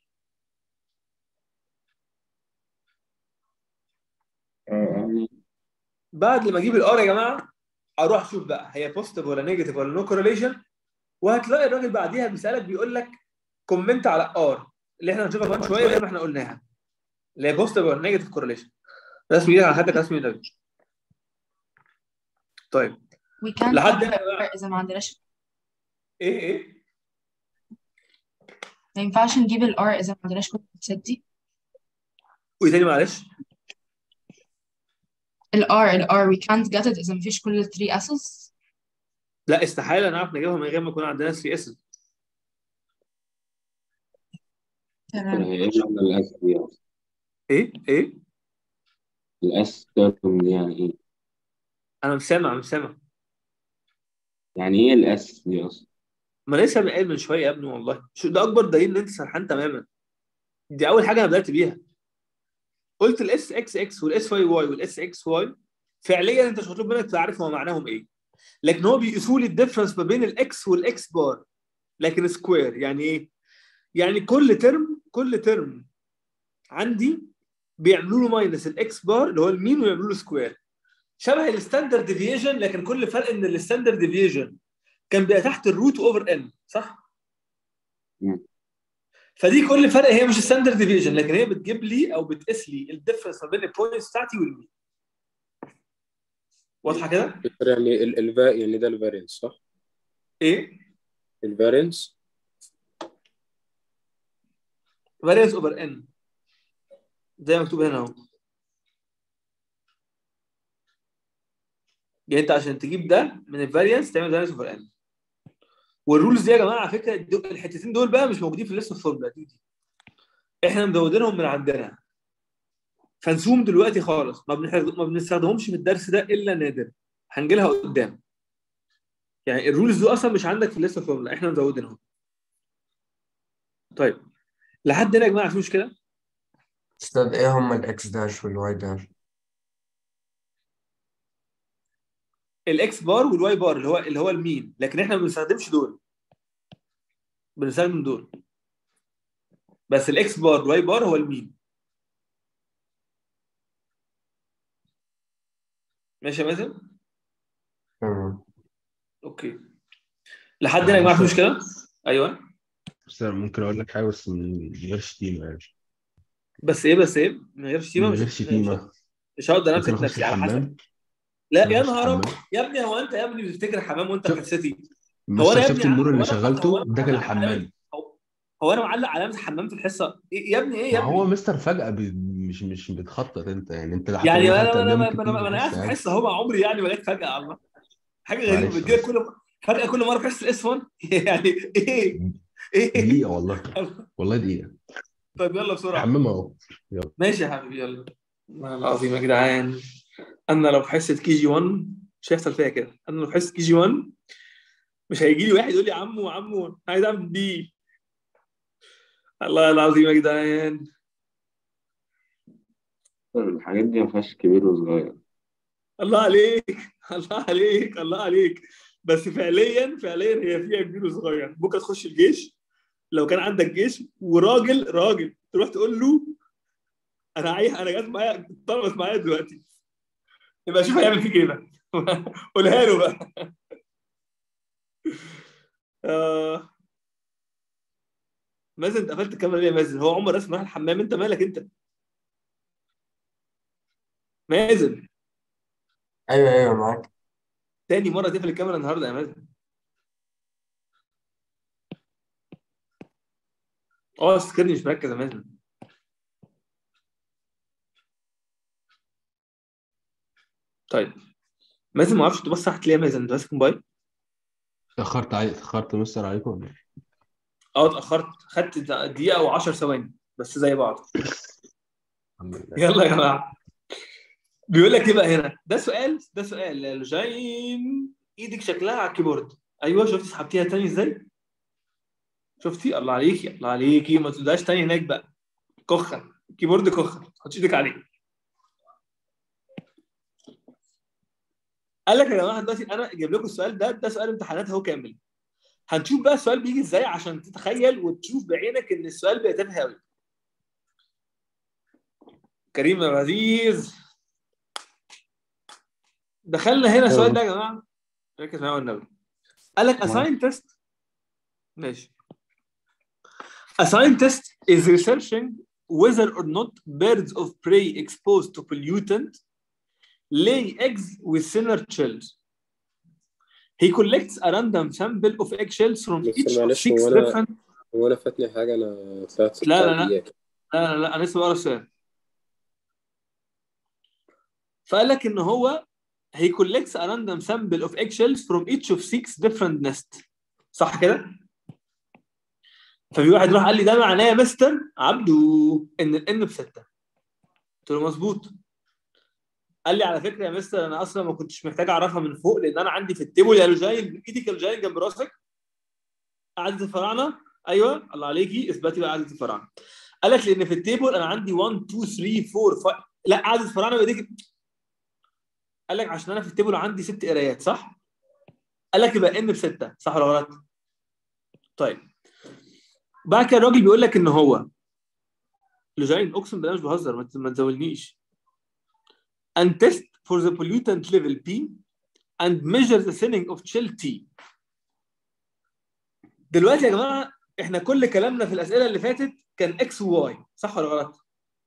يعني بعد لما اجيب الار يا جماعه اروح اشوف بقى هي بوزيتيف ولا نيجاتيف ولا نو كورليشن وهتلاقي الراجل بعديها بيسالك بيقول لك كومنت على ار اللي احنا هنشوفها كمان شويه زي ما احنا قلناها اللي هي بوزيتيف ولا نيجاتيف كورليشن رسمي ايدك على خدك رسمي ايدك طيب we can't لحد have هنا error إذا ما عندناش ايه ايه ما ينفعش نجيب ال R إذا ما عندناش كل الست دي وايه تاني معلش ال R ال R we can't get it إذا مفيش كل ال three S's لا استحاله نعرف نجيبها من غير ما يكون عندنا 3 اس ولا هي ايه ولا الاس دي اصلا ايه ايه الاس تيرم دي يعني ايه انا مش سامع مش سامع يعني ايه الاس دي اصلا ما أنا لسه قايل من شويه يا ابني والله شو ده اكبر دليل ان انت سرحان تماما دي اول حاجه انا بدات بيها قلت الاس اكس اكس والاس واي واي والاس اكس واي فعليا انت مش مطلوب منك تعرف هو معناهم ايه لكن هو بيقيسوا لي الديفرنس ما بين الاكس والاكس بار لكن سكوير يعني ايه؟ يعني كل ترم كل ترم عندي بيعملوا له ماينس الاكس بار اللي هو المين ويعملوا له سكوير شبه الستاندرد ديفيجن لكن كل فرق ان الستاندرد ديفيجن كان بيبقى تحت الروت اوفر ان صح؟ مم. فدي كل فرق هي مش ستاندرد ديفيجن لكن هي بتجيب لي او بتقيس لي الديفرنس ما بين البوينتس بتاعتي والمين واضحه كده؟ يعني ال الفا يعني ده الفارينس صح؟ ايه؟ الفارينس فاريانس اوفر ان زي ما مكتوب هنا اهو يعني انت عشان تجيب ده من الفاريانس تعمل فاريانس اوفر ان والرولز دي يا جماعه على فكره دو- الحتتين دول بقى مش موجودين في الليست اوف فورمولا دي, دي احنا مزودينهم من عندنا فنسوهم دلوقتي خالص ما بنحرد- ما بنستخدمهمش في الدرس ده الا نادر هنجي لها قدام يعني الرولز دول اصلا مش عندك في الليست اوف فورمولا احنا مزودينهم طيب لحد هنا يا جماعه في مشكله استاذ ايه هم الاكس داش والواي داش الاكس بار والواي بار اللي هو اللي هو المين لكن احنا ما بنستخدمش دول بنستخدم دول بس الاكس بار والواي بار هو المين ماشي يا مازن تمام اوكي لحد هنا يا جماعه في مشكله ايوه بس أنا ممكن اقول لك حاجه بس من غير شتيمه يعني بس ايه بس ايه من غير شتيمه من مش غير مش شتيمه مش هقدر ممكن امسك اخش نفسي على حسب الحمام لا ممكن يا اخش نهار أبيض. الحمام يا ابني هو انت يا ابني بتفتكر الحمام وانت في حصتي هو مستر انا يا شفت ابني النور هو اللي انا هو شغلته انا ده كان معلق علامه الحمام هو- هو انا معلق علامه الحمام في الحصه إيه يا ابني ايه ما يا هو ابني مستر فجأة بي... مش مش بتخطط انت يعني انت حتى يعني لو انا دخلت انا قبلها انا ممكن انا تيجي انا في قاعد نص في عادي حصه اهو مع عمري يعني ولقيت فجاه الله حاجه غريبه معلش بتجيلك معلش كل فجاه كل مره في حصه الاس 1 يعني ايه ايه دقيقة والله والله دقيقة طيب يلا بسرعه حمام اهو يلا ماشي يا حبيبي يلا والله العظيم يا جدعان انا لو في حصه كي جي 1 مش هيحصل فيها كده انا لو في حصه كي جي 1 مش هيجي لي واحد يقول لي عمو عمو عايز اعمل دي الله العظيم يا جدعان الحاجات دي ما فيهاش كبير وصغير الله عليك الله عليك الله عليك بس فعليا فعليا هي فيها كبير وصغير بكره تخش الجيش لو كان عندك جيش وراجل راجل تروح تقول له انا عايز انا جات معايا طلبت معايا دلوقتي يبقى شوف هيعمل فيك ايه بقى قولها له بقى آه. مازن انت قفلت الكاميرا ليه يا مازن هو عمر رسم راح الحمام انت مالك انت مازن ايوه ايوه معاك تاني مره تقفل الكاميرا النهارده يا مازن اه سكرني مش مركز يا مازن طيب مازن ما اعرفش تبص تحت ليه يا مازن انت ماسك موبايل اتأخرت علي اتأخرت مستر عليكم ولا ايه؟ اه اتاخرت خدت دقيقه و10 ثواني بس زي بعض الحمد لله يلا يا جماعه بيقول لك ايه بقى هنا ده سؤال ده سؤال يا لجين ايدك شكلها على الكيبورد ايوه شفتي سحبتيها تاني ازاي شفتي الله عليكي الله عليكي ما تقولهاش تاني هناك بقى كخه كيبورد كخه ما تحطش ايدك عليه قال لك يا جماعه دلوقتي انا جايب لكم السؤال ده ده سؤال امتحانات اهو كامل هنشوف بقى السؤال بيجي ازاي عشان تتخيل وتشوف بعينك ان السؤال بقى تافه قوي كريم يا عزيز دخلنا هنا السؤال ده يا جماعه ركز معايا والنبي قال لك a scientist ماشي A scientist is researching whether or not birds of prey exposed to pollutant lay eggs with thinner shells. He collects a random sample of eggshells from each بس of معلش six هو انا different هو انا فاتني حاجه انا طلعت ست لا لا لا تعديات لا لا, لا انا لسه بقرا السؤال فقال لك ان هو he collects a random sample of eggshells from each of six different nests صح كده؟ ففي واحد راح قال لي ده معناه يا مستر عبده ان الان بسته قلت له مظبوط قال لي على فكره يا مستر انا اصلا ما كنتش محتاج اعرفها من فوق لان انا عندي في التيبل يا لوجاين ايدك يا لوجاين جنب راسك قعده الفراعنه ايوه الله عليكي اثبتي بقى قعده الفراعنه قال لك لان في التيبل انا عندي 1 2 3 4 5 لا قعده الفراعنه بايديك قال لك عشان انا في التيبل عندي ست قرايات صح؟ قال لك يبقى ان بسته صح ولا غلط؟ طيب بعد كده الراجل بيقول لك ان هو لوجاين اقسم بالله مش بهزر ما ت- ما تزولنيش and test for the pollutant level P and measure the thinning of chill T دلوقتي يا جماعه احنا كل كلامنا في الاسئله اللي فاتت كان اكس وواي صح ولا غلط؟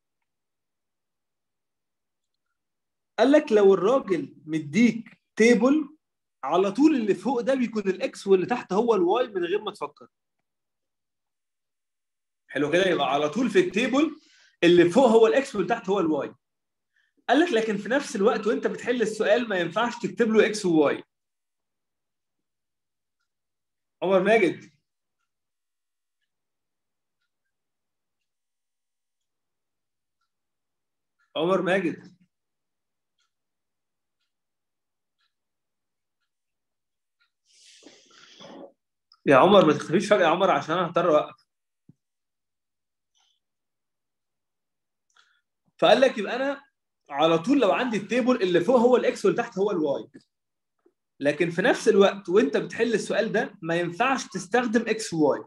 قال لك لو الراجل مديك تيبل على طول اللي فوق ده بيكون الاكس واللي تحت هو الواي من غير ما تفكر حلو كده يبقى على طول في التيبل اللي فوق هو الاكس واللي تحت هو الواي قال لك لكن في نفس الوقت وانت بتحل السؤال ما ينفعش تكتب له اكس وواي عمر ماجد عمر ماجد يا عمر ما تختفيش فجأة يا عمر عشان انا هضطر اوقف فقال لك يبقى انا على طول لو عندي التيبل اللي فوق هو الاكس واللي تحت هو الواي لكن في نفس الوقت وانت بتحل السؤال ده ما ينفعش تستخدم اكس وواي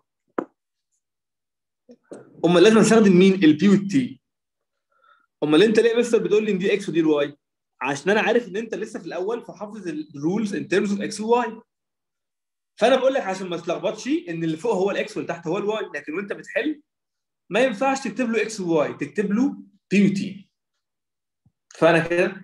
امال لازم استخدم مين البي والتي امال انت ليه يا مستر بتقول لي ان دي اكس ودي الواي عشان انا عارف ان انت لسه في الاول فحافظ الرولز ان ترمز اوف اكس وواي فانا بقول لك عشان ما تلخبطش ان اللي فوق هو الاكس واللي تحت هو الواي لكن وانت بتحل ما ينفعش تكتب له اكس وواي تكتب له بي وتي فانا كده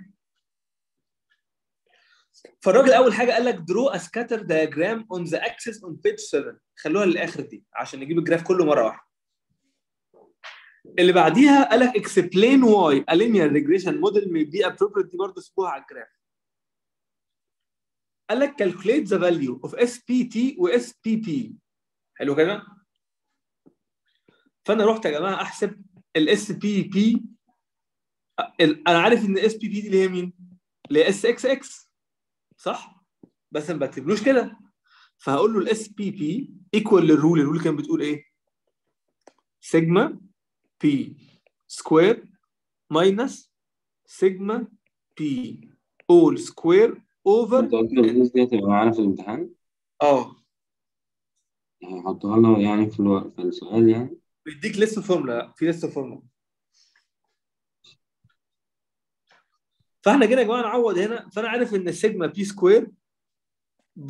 فالراجل اول حاجه قال لك درو ا سكاتر diagram اون ذا اكسس اون بيج 7 خلوها للاخر دي عشان نجيب الجراف كله مره واحده اللي بعديها قال لك explain why a linear regression model may be appropriate دي برضه سيبوها على الجراف قال لك calculate the value of SPT و SPP حلو كده فانا رحت يا جماعه احسب الاس بي بي انا عارف ان اس بي بي دي اللي هي مين؟ اللي هي اس اكس اكس صح؟ بس ما بكتبلوش كده فهقول له الاس بي بي ايكوال للرول الرول كانت بتقول ايه؟ سيجما بي سكوير ماينس سيجما بي اول سكوير اوفر انت قلت الفلوس دي هتبقى معانا في الامتحان اه يعني هيحطوها لنا يعني في الوقت في السؤال يعني بيديك لسه فورمولا في لسه فورمولا فاحنا كده يا جماعه نعوض هنا فانا عارف ان السيجما بي سكوير ب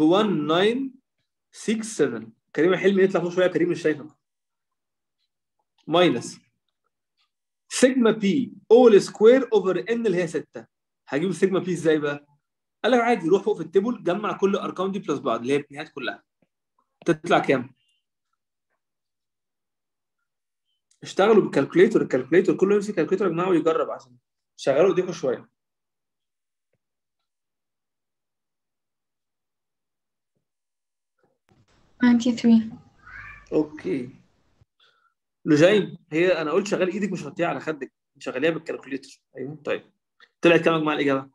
1967 كريم الحلمي يطلع فوق شويه كريم مش شايفك ماينس سيجما بي اول سكوير اوفر ان اللي هي 6 هجيب السيجما بي ازاي بقى؟ قال لك عادي روح فوق في التيبل جمع كل الارقام دي بلس بعض اللي هي البنيات كلها تطلع كام؟ اشتغلوا بالكالكوليتور الكالكوليتور كله يمسك الكالكوليتور يا جماعه ويجرب عشان شغلوا ايديكم شويه ninety-three اوكي لجين هي انا قلت شغال ايدك مش حطيها على خدك شغليها بالكالكوليتور ايوه طيب طلعت كام يا جماعه الاجابه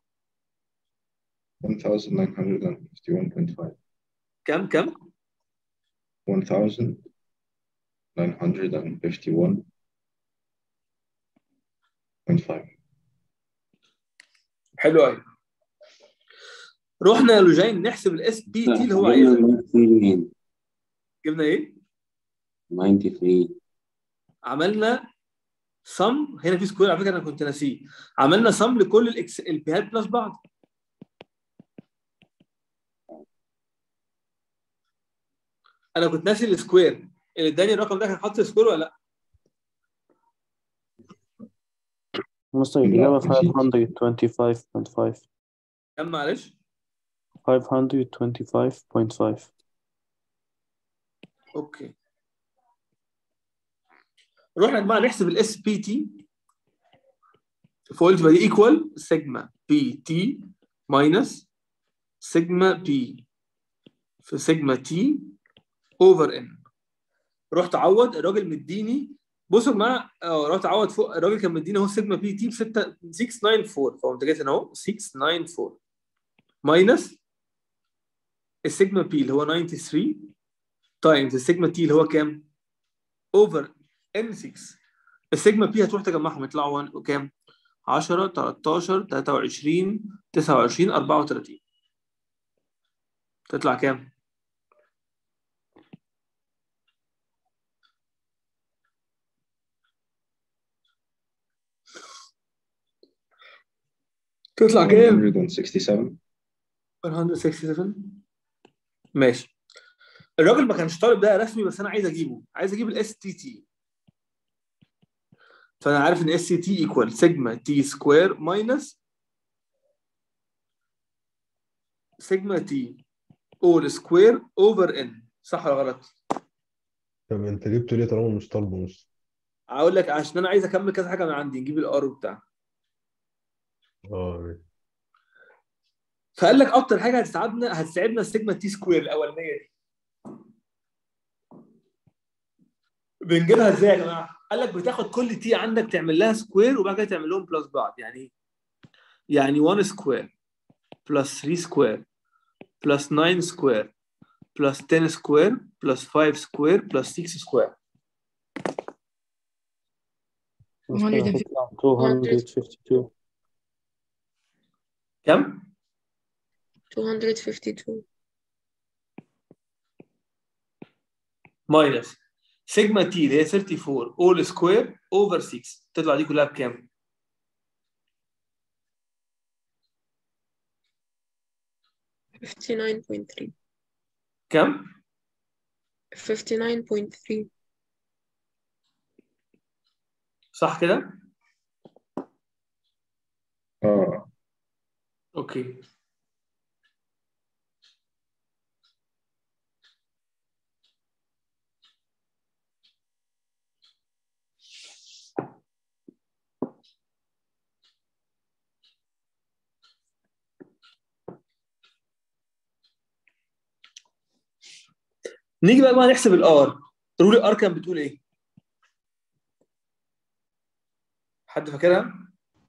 1951.5 كام كام 1951.5 حلو قوي رحنا يا لجين نحسب الاس بي تي اللي هو عايزها منين؟ جبنا ايه؟ 93 عملنا سم هنا في سكوير على فكره انا كنت ناسيه عملنا سم لكل الاكس البيهات بلس بعض انا كنت ناسي السكوير اللي اداني الرقم ده كان حاطط سكوير ولا لا؟ مستر الإجابة 525.5 كم معلش؟ 525.5 اوكي رحنا يا جماعه نحسب الاس بي تي فقلت بقى دي ايكوال سيجما بي تي ماينس سيجما بي في سيجما تي اوفر ان رحت عوض الراجل مديني بصوا يا جماعه اه رحت عوض فوق الراجل كان مديني اهو سيجما بي تي ب 6 694 فقمت جيت هنا اهو 694 ماينس السيجما بي اللي هو 93 تايمز السيجما تي اللي هو كام؟ اوفر ان 6 السيجما بي هتروح تجمعهم يطلعوا وان- كام؟ 10 13 23 29 34 تطلع كام؟ تطلع كام؟ 167 167 ماشي الراجل ما كانش طالب ده رسمي بس انا عايز اجيبه عايز اجيب الاس تي تي فانا عارف ان اس تي تي ايكوال سيجما تي سكوير ماينس سيجما تي اول سكوير اوفر ان صح ولا غلط؟ طب انت جبته ليه طالما مش طالبه نص اقول لك عشان انا عايز اكمل كذا حاجه من عندي نجيب الار بتاع اه ماشي. فقال لك اكتر حاجه هتساعدنا هتساعدنا السيجما تي سكوير الاولانيه دي بنجيبها ازاي يا جماعه؟ قال لك بتاخد كل تي عندك تعمل لها سكوير وبعد كده تعمل لهم بلس بعض يعني ايه؟ يعني 1 سكوير بلس 3 سكوير بلس 9 سكوير بلس 10 سكوير بلس 5 سكوير بلس 6 سكوير مشكلة هتطلع 252 كم؟ 252 ماينس سيجما تي اللي هي 34 اول سكوير اوفر 6 تطلع دي كلها بكام؟ fifty nine point three كم؟ fifty nine point three صح كده؟ اه اوكي نيجي بقى بقى نحسب الار رول الار كان بتقول ايه؟ حد فاكرها؟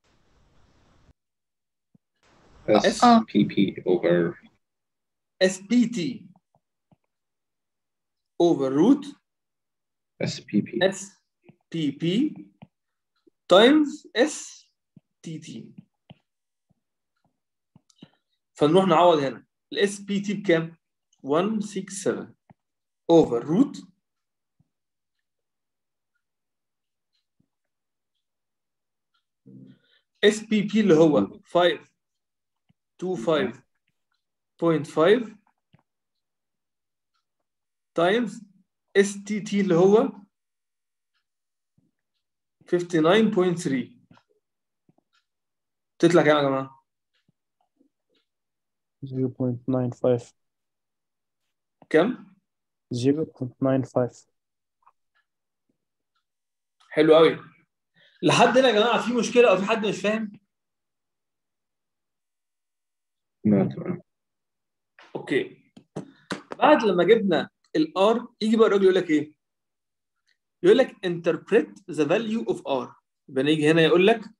S اه P P over اس بي تي اوفر روت S P P اس بي بي تايمز اس تي تي فنروح نعوض هنا الاس بي تي بكام؟ 167 اوفر روت اس بي بي اللي هو 525.5 تايمز اس تي تي اللي هو 59.3 تطلع كام يا جماعه؟ 0.95 كام؟ 0.95 حلو قوي لحد هنا يا جماعه في مشكله او في حد مش فاهم؟ لا تمام اوكي بعد لما جبنا الار يجي بقى الراجل يقول لك ايه؟ يقول لك interpret the value of r يبقى نيجي هنا يقول لك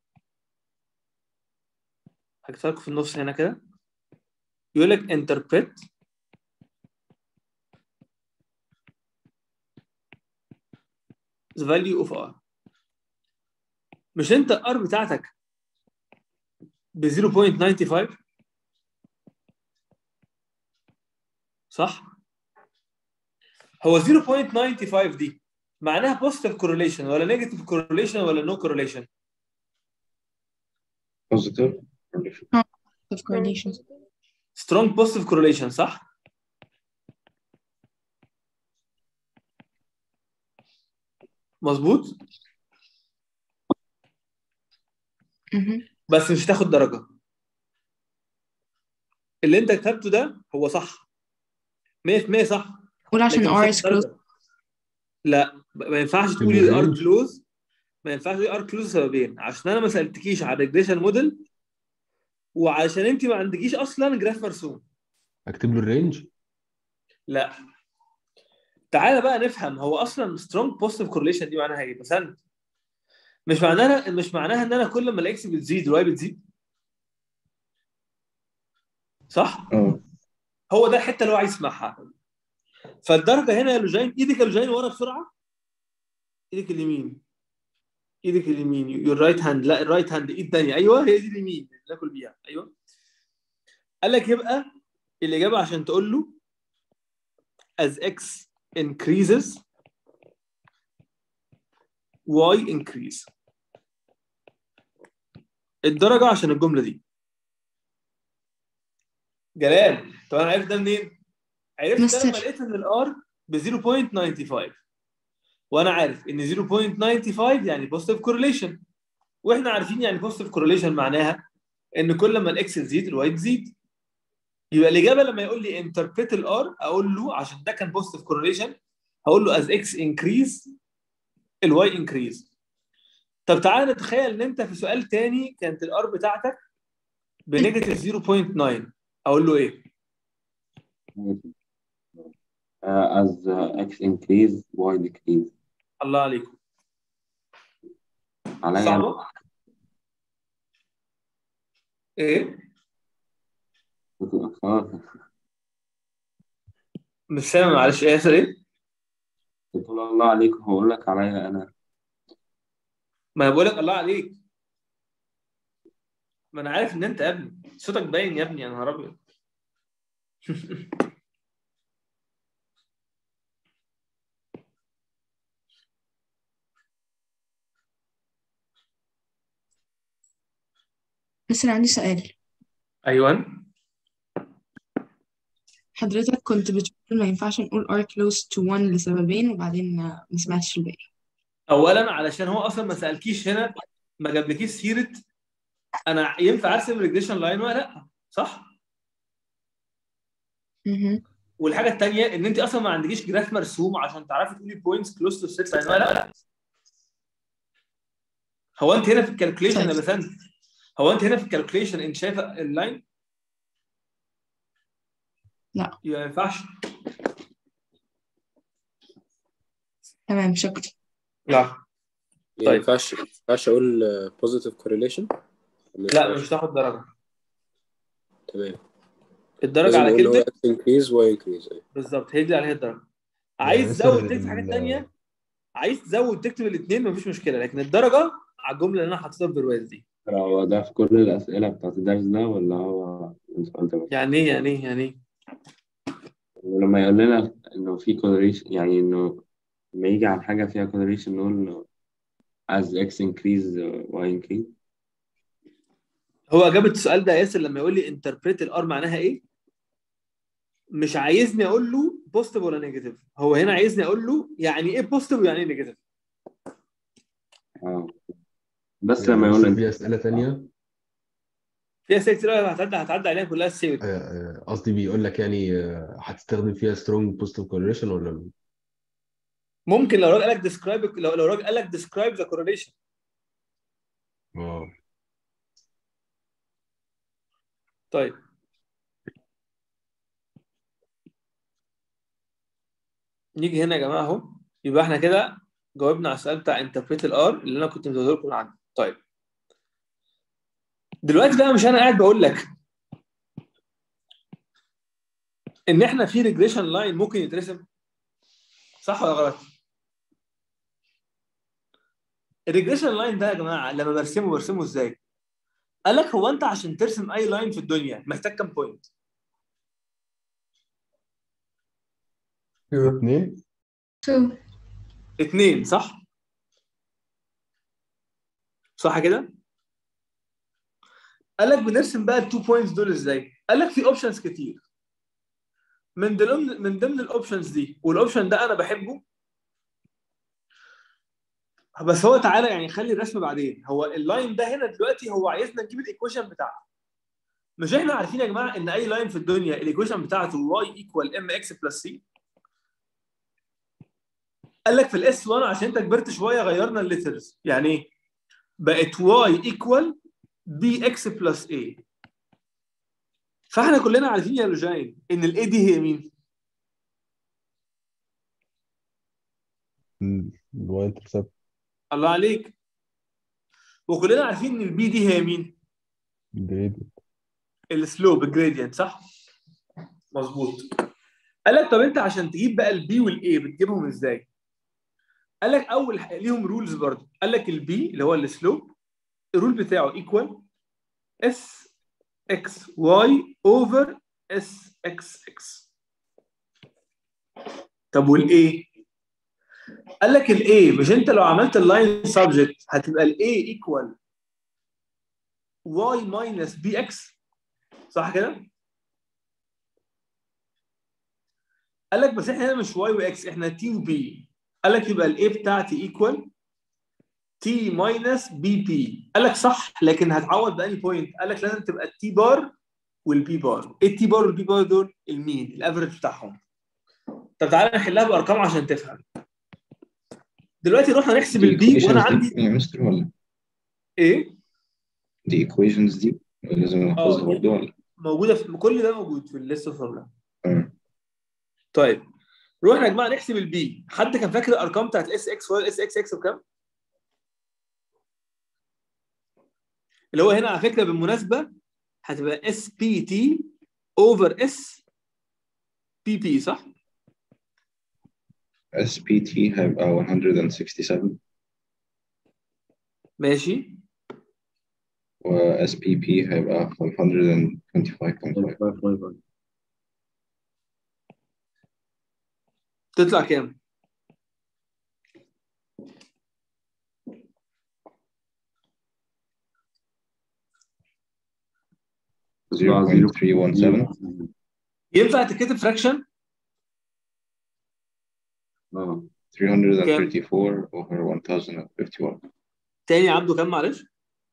هكتبها لكم في النص هنا كده يقول لك interpret the value of r مش انت r بتاعتك ب 0.95 صح؟ هو 0.95 دي معناها positive correlation ولا negative correlation ولا no correlation؟ positive of correlation strong positive correlation صح؟ مظبوط؟ مهم. بس مش هتاخد درجة اللي انت كتبته ده هو صح 100% صح قول عشان لكن R مش is هتاخد close درجة. لا ما ينفعش تقولي الرينج. ار كلوز ما ينفعش تقولي ار كلوز سببين عشان انا ما سالتكيش على الريجريشن موديل وعشان انت ما عندكيش اصلا جراف مرسوم اكتب له الرينج لا تعالى بقى نفهم هو اصلا سترونج بوزيتيف كورليشن دي معناها ايه مثلا مش معناها مش معناها ان انا كل ما الاكس بتزيد الواي بتزيد صح اه هو ده الحته اللي هو عايز يسمعها فالدرجه هنا يا لوجين ايدك يا لوجين ورا بسرعه ايدك اليمين ايدك اليمين يور رايت هاند لا الرايت هاند ايد ثانيه ايوه هي دي اليمين اللي ناكل بيها ايوه قال لك يبقى الاجابه عشان تقول له as x increases y increase الدرجه عشان الجمله دي جلال طب انا عرفت ده منين؟ عرفت ده مستر. لما لقيت ان الار ب 0.95 وانا عارف ان 0.95 يعني بوزيتيف كورليشن واحنا عارفين يعني بوزيتيف كورليشن معناها ان كل ما الاكس تزيد الواي تزيد يبقى الاجابه لما يقول لي انتربريت الار اقول له عشان ده كان بوزيتيف كورليشن هقول له از اكس انكريز الواي انكريز طب تعالى نتخيل ان انت في سؤال تاني كانت الار بتاعتك بنيجاتيف 0.9 اقول له ايه؟ uh, as uh, x increase y decrease الله عليكم عليا صعبه؟ ايه؟ خلاص مش سامع معلش ايه ياسر ايه؟ تقول الله عليك هقول لك عليا انا ما انا بقول لك الله عليك ما انا عارف ان انت يا ابني صوتك باين يا ابني يا نهار ابيض بس أنا عندي سؤال ايوه حضرتك كنت بتقول ما ينفعش نقول R close to 1 لسببين وبعدين ما ما سمعتش الباقي اولا علشان هو اصلا ما سالكيش هنا ما جابلكيش سيره انا ينفع ارسم ريجريشن لاين ولا لا صح مهم. والحاجه الثانيه ان انت اصلا ما عندكيش جراف مرسوم عشان تعرفي تقولي بوينتس كلوز تو ستريت لاين ولا لا هو انت هنا في الكالكوليشن يا بسنت هو انت هنا في الكالكوليشن انت شايفه اللاين لا يبقى ما ينفعش تمام شكرا لا يعني ما ينفعش ما ينفعش اقول بوزيتيف كورليشن لا مش هتاخد درجه تمام الدرجه لازم على اقول له كلمه x increase y increase أيوة. بالظبط هي دي عليها الدرجه عايز مثلا تزود تكتب حاجه ال- ثانيه عايز تزود تكتب الاثنين مفيش مشكله لكن الدرجه على الجمله اللي انا حاططها في برواز دي هو ده في كل الأسئلة بتاعت الدرس ده ولا هو السؤال ده بس؟ يعني ايه يعني ايه يعني ايه ولما يقول لنا إنه في correlation يعني إنه لما يجي على حاجة فيها correlation نقول إنه as x increase uh, y increase هو اجابه السؤال ده يا ياسر لما يقول لي انتربريت الار معناها ايه مش عايزني اقول له بوزيتيف ولا نيجاتيف هو هنا عايزني اقول له يعني ايه بوزيتيف ويعني ايه نيجاتيف اه بس يعني لما يقول مثلا انت في أسئلة تانية في اسئله كتير قوي هتعدي هتعدي عليها كلها السيوت آه، آه، قصدي بيقول لك يعني آه، هتستخدم فيها strong positive correlation ولا ممكن لو راجل قال لك ديسكرايب لو لو راجل قال لك ديسكرايب ذا كورليشن اه طيب نيجي هنا يا جماعه اهو يبقى احنا كده جاوبنا على السؤال بتاع انتربريت الار اللي انا كنت مزوده لكم عنه طيب دلوقتي بقى مش انا قاعد بقول لك ان احنا في ريجريشن لاين ممكن يترسم صح ولا غلط؟ الريجريشن لاين ده يا جماعه لما برسمه برسمه ازاي؟ قال لك هو انت عشان ترسم اي لاين في الدنيا محتاج كام بوينت؟ اثنين two اثنين صح؟ صح كده؟ قال لك بنرسم بقى التو بوينتس دول ازاي؟ قال لك في اوبشنز كتير من ضمن من ضمن الاوبشنز دي والاوبشن ده انا بحبه بس هو تعالى يعني خلي الرسم بعدين هو اللاين ده هنا دلوقتي هو عايزنا نجيب الايكويشن بتاعته مش احنا عارفين يا جماعه ان اي لاين في الدنيا الايكويشن بتاعته y ايكوال ام اكس بلس سي قال لك في الاس 1 عشان انت كبرت شويه غيرنا الليترز يعني ايه؟ بقت y ايكوال بي اكس بلس اي فاحنا كلنا عارفين يا لوجين ان الاي دي هي مين؟ الواي انترسبت الله عليك وكلنا عارفين ان البي دي هي مين؟ جريدينت السلوب الجريدينت صح؟ مظبوط قال لك طب انت عشان تجيب بقى البي والاي بتجيبهم ازاي؟ قال لك اول حاجه ليهم رولز برضه قال لك البي اللي هو السلوب الرول بتاعه ايكوال اس اكس واي اوفر اس اكس اكس طب والاي قال لك الاي مش انت لو عملت اللاين سبجكت هتبقى الاي ايكوال واي ماينس بي اكس صح كده؟ قال لك بس احنا هنا مش واي واكس احنا تي وبي قال لك يبقى الاي بتاعتي ايكوال تي ماينس بي بي قال لك صح لكن هتعوض بأني بوينت قال لك لازم تبقى التي بار والبي بار ايه التي بار والبي بار دول المين الافرج بتاعهم طب تعالى نحلها بارقام عشان تفهم دلوقتي رحنا نحسب البي وانا عندي يا مستر ولا ايه دي ايكويشنز دي لازم نحفظها اه برضه ولا موجوده في كل ده موجود في الليست فورمولا تمام طيب روحنا يا جماعه نحسب البي حد كان فاكر الارقام بتاعت الاس اكس واي الاس اكس اكس بكام؟ اللي هو هنا على فكره بالمناسبه هتبقى اس بي تي اوفر اس بي بي صح؟ اس بي تي هيبقى 167 ماشي و اس بي بي هيبقى 525.5 تطلع كام؟ تطلع 0.317 ينفع تتكتب فراكشن؟ اه 334 over 1051 تاني يا عبده كام معلش؟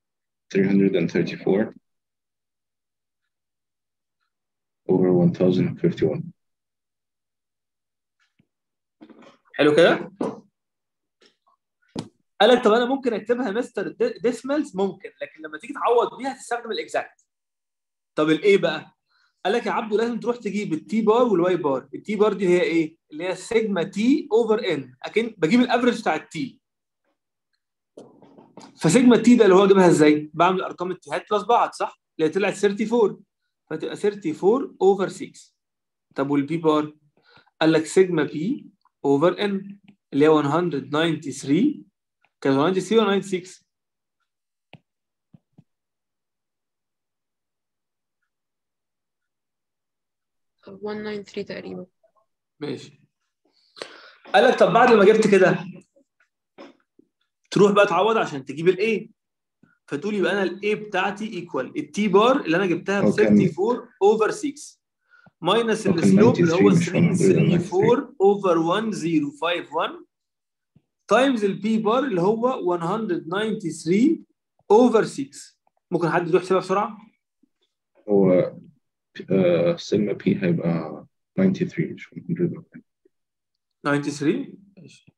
334 over 1051 حلو كده؟ قال لك طب انا ممكن اكتبها مستر ديسمالز ممكن لكن لما تيجي تعوض بيها تستخدم الاكزاكت طب الايه بقى؟ قال لك يا عبده لازم تروح تجيب التي بار والواي بار التي بار دي هي ايه؟ اللي هي سيجما تي اوفر ان اكن بجيب الافرج بتاع التي فسيجما التي ده اللي هو اجيبها ازاي؟ بعمل ارقام التيهات بلس بعض صح؟ اللي هي طلعت 34 فتبقى 34 اوفر 6 طب والبي بار؟ قال لك سيجما بي اوفر ان اللي هي 193 كان 193 ولا 96 193 تقريبا ماشي قال لك طب بعد ما جبت كده تروح بقى تعوض عشان تجيب الاي فتقول يبقى انا الاي بتاعتي ايكوال التي بار اللي انا جبتها ب هو كان- 34 اوفر 6 ماينس هو كان السلوب اللي هو 93 مش 334 اوفر 1051 تايمز البي بار اللي هو 193 اوفر 6 ممكن حد يروح يحسبها بسرعه؟ هو آه، سيجما بي هيبقى 93 مش 100 93 ماشي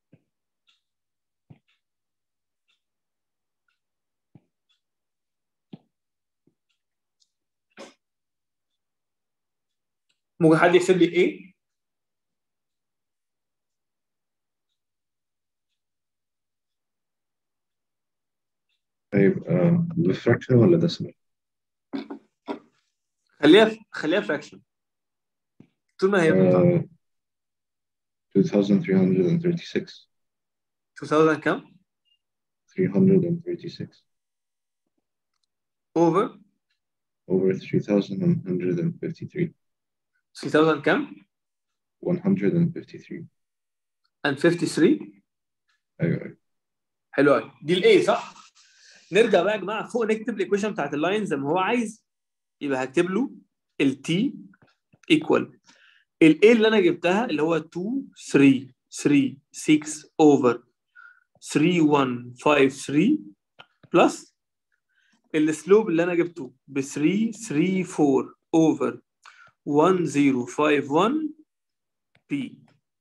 ممكن حد يحسب لي ايه؟ هيبقى بفراكشن ولا ديسمال؟ خليها خليها فراكشن طول ما هي بالطبع. آه، 2336 2000 كام؟ 336 اوفر over 3153 3000 كام؟ 153 and 53 ايوه ايوه حلو قوي دي الاي صح؟ نرجع بقى يا جماعه فوق نكتب الايكويشن بتاعت اللاين زي ما هو عايز يبقى هكتب له التي ايكوال الاي اللي انا جبتها اللي هو 2 3 3 6 اوفر 3 1 5 3 بلس السلوب اللي انا جبته ب 3 3 4 اوفر 1 0 5 1 بي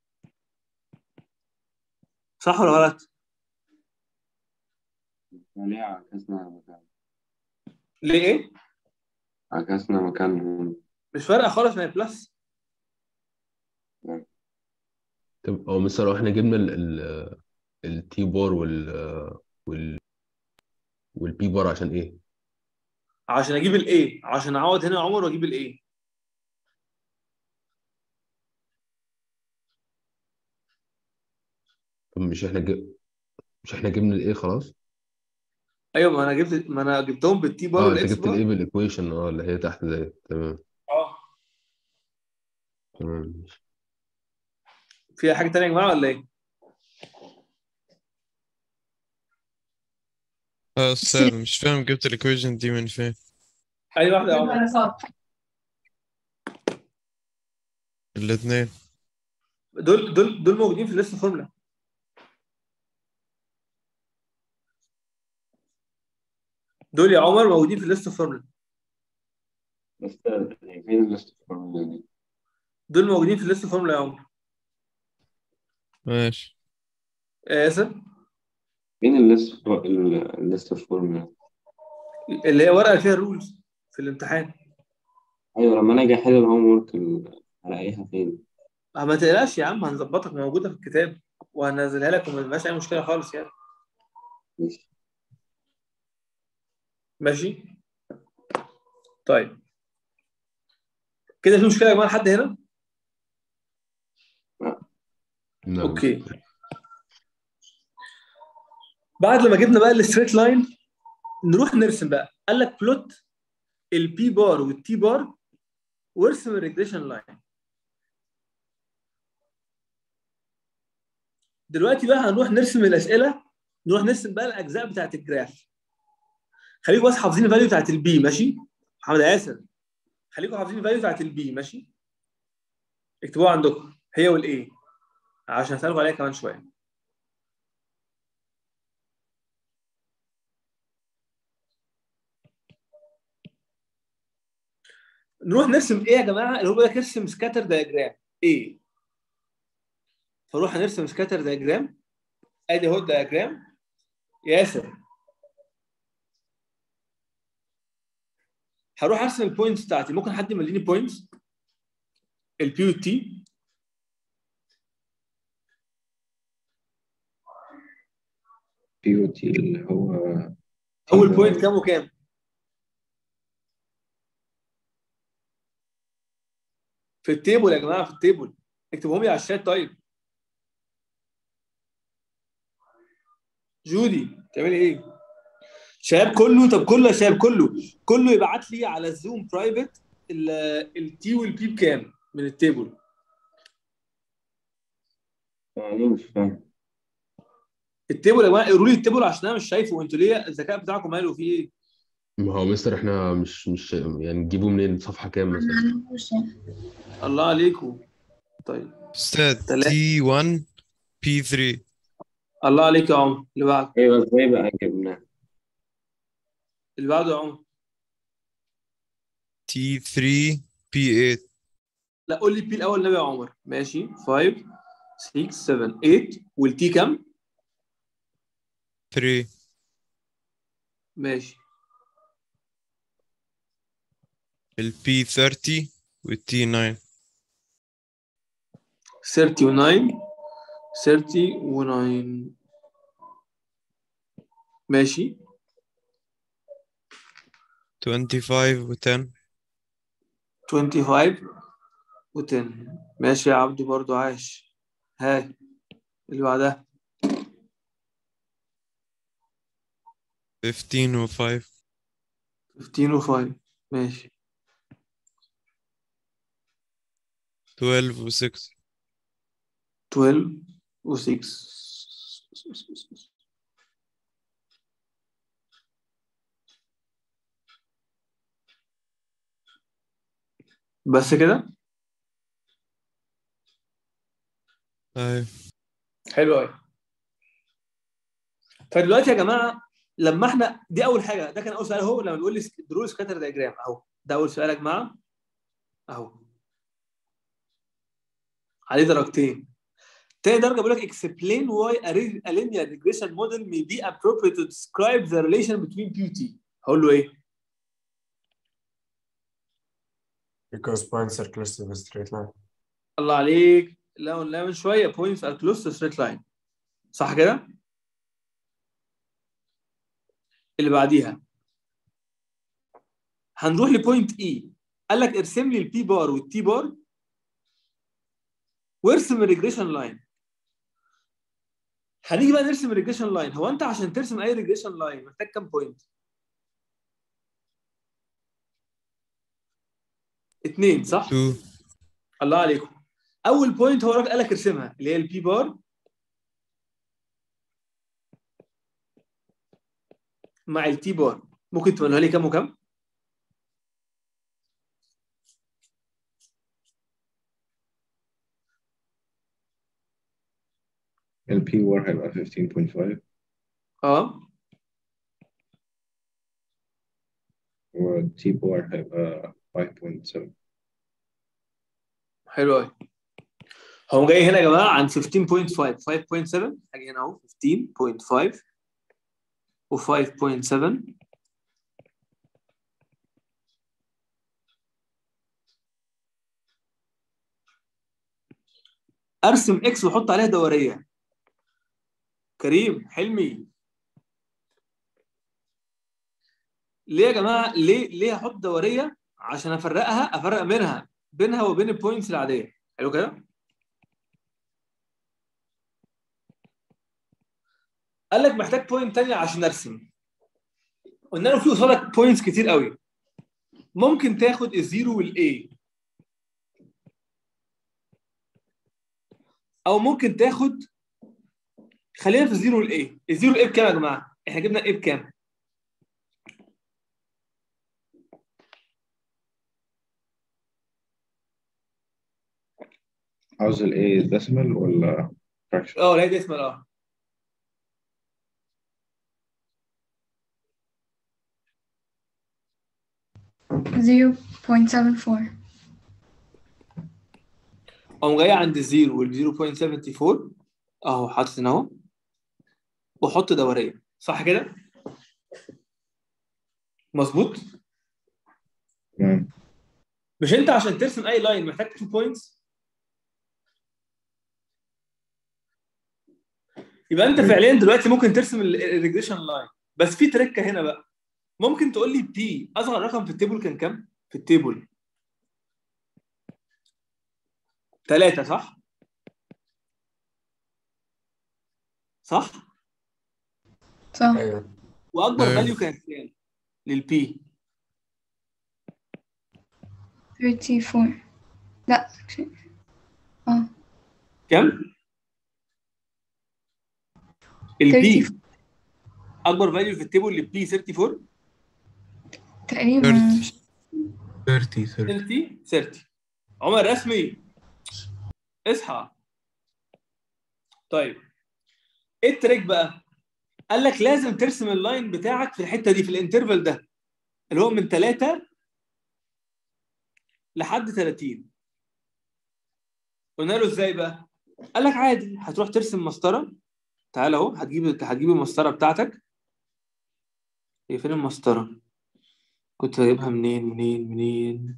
صح ولا غلط؟ ليه عكسنا مكان ليه ايه؟ عكسنا مكانهم مش فارقه خالص ما هي بلس طب او مثلا لو احنا جبنا ال ال التي بار وال وال والبي بار عشان ايه؟ عشان اجيب الايه عشان اعوض هنا يا عمر واجيب الايه طب مش احنا جب... مش احنا جبنا الايه خلاص؟ ايوه ما انا جبت ما انا جبتهم بالتي بار اه انت والاكس جبت بار الايه بالايكويشن اه اللي هي تحت دي تمام اه تمام ماشي. في حاجه تانية يا جماعه ولا ايه؟ اه استاذ مش فاهم جبت الايكويشن دي من فين اي واحده يا عمر الاثنين دول دول دول موجودين في الليست فورمولا دول يا عمر موجودين في الليست فورمولا بس فين الليست فورمولا دي؟ دول موجودين في الليست فورمولا يا عمر ماشي آه، اسف مين الليست الليست فورمولا؟ اللي هي ورقه اللي فيها الرولز في الامتحان ايوه لما انا اجي احل الهوم ورك الاقيها فين؟ آه، ما تقلقش يا عم هنظبطك موجوده في الكتاب وهنزلها لك وما فيهاش اي مشكله خالص يعني ماشي ماشي طيب كده في مشكله يا جماعه لحد هنا نعم اوكي بعد لما جبنا بقى الستريت لاين نروح نرسم بقى قال لك بلوت البي بار والتي بار وارسم الريجريشن لاين دلوقتي بقى هنروح نرسم الاسئله نروح نرسم بقى الاجزاء بتاعت الجراف خليكم بس حافظين الفاليو بتاعت البي ماشي محمد ياسر خليكم حافظين الفاليو بتاعت البي ماشي اكتبوها عندكم هي والايه عشان اسالكم عليها كمان شويه نروح نرسم ايه يا جماعه اللي هو بيقول لك ارسم سكاتر دايجرام ايه فنروح هنرسم سكاتر دايجرام ادي اهو الدايجرام ياسر هروح ارسم البوينتس بتاعتي ممكن حد يمليني بوينتس البي والتي بي او تي اللي هو اول بوينت كام وكام في التيبل يا جماعه في التيبل اكتبهم لي على الشات طيب جودي تعملي ايه شباب كله طب كله يا شباب كله كله يبعت لي على الزوم برايفت التي والبي بكام من التيبل يعني مش فاهم التيبل يا جماعه قولوا لي التيبل عشان انا مش شايفه انتوا ليه الذكاء بتاعكم ماله فيه ايه ما هو مستر احنا مش مش يعني نجيبه منين صفحة كام مثلا الله عليكم طيب استاذ تلاتة. تي 1 بي 3 الله عليك يا عمر اللي بعده ايوه ازاي بقى جبناه اللي بعده يا عمر تي 3 بي 8 لا قول لي البي الاول نبي يا عمر ماشي 5 6 7 8 والتي كام 3 ماشي البي 30 والتي 9 30 و9 30 و9 ماشي 25 و 10 25 و10 ماشي يا عبدو برضو عاش ها اللي بعدها 15 و 5 15 و5 ماشي 12 و 6 12 و6 بس كده ايوه حلو قوي فدلوقتي يا جماعه لما احنا دي اول حاجه ده كان اول سؤال اهو لما بيقول لي درو سكاتر دايجرام اهو ده اول سؤال يا جماعه اهو عليه درجتين تاني درجه بيقول لك explain why a re- a linear regression model may be appropriate to describe the relation between P و T هقول له ايه؟ because points are close to the straight line الله عليك اللي قلناها من شويه points are close to straight line صح كده؟ اللي بعديها هنروح لبوينت اي قال لك ارسم لي البي بار والتي بار وارسم الريجريشن لاين هنيجي بقى نرسم الريجريشن لاين هو انت عشان ترسم اي ريجريشن لاين محتاج كام بوينت؟ اثنين صح؟ 2 الله عليكم اول بوينت هو الراجل قال لك ارسمها اللي هي البي بار مع التي بار ممكن تقولها لي كام وكام؟ البي وار هيبقى 15.5 اه والتي بار هيبقى 5.7 حلو قوي هو جاي هنا يا جماعه عن 15.5 5.7 هاجي هنا اهو 15.5 و 5.7 ارسم اكس واحط عليها دوريه كريم حلمي ليه يا جماعه ليه ليه احط دوريه عشان افرقها افرق منها بينها وبين البوينتس العاديه حلو كده قال لك محتاج بوينت تانية عشان ارسم قلنا له في قصادك بوينتس كتير قوي ممكن تاخد الزيرو والاي او ممكن تاخد خلينا في الزيرو والاي الزيرو والاي بكام يا جماعه احنا جبنا الاي بكام عاوز ال A decimal ولا fraction؟ اه لا دي اسمها اه zero point seven four اقوم جاي عند الزيرو وال 0.74 اهو حاطط هنا اهو واحط دوريه صح كده؟ مظبوط؟ تمام مش انت عشان ترسم اي لاين محتاج 2 بوينتس يبقى انت فعليا دلوقتي ممكن ترسم الريجريشن لاين بس في تركه هنا بقى ممكن تقول لي بي اصغر رقم في التيبل كان كام؟ في التيبل ثلاثة صح؟ صح؟ صح ايوه واكبر أيوة. فاليو كانت كام؟ للبي 34 لا actually. اه كام؟ البي 30 اكبر فاليو في التيبل للبي 34 تقريبا 30 30 30 30 عمر رسمي اصحى طيب ايه التريك بقى؟ قال لك لازم ترسم اللاين بتاعك في الحته دي في الانترفال ده اللي هو من 3 لحد 30 قلنا له ازاي بقى؟ قال لك عادي هتروح ترسم مسطره تعال اهو هتجيب هتجيب المسطره بتاعتك هي فين المسطره؟ كنت بجيبها منين منين منين؟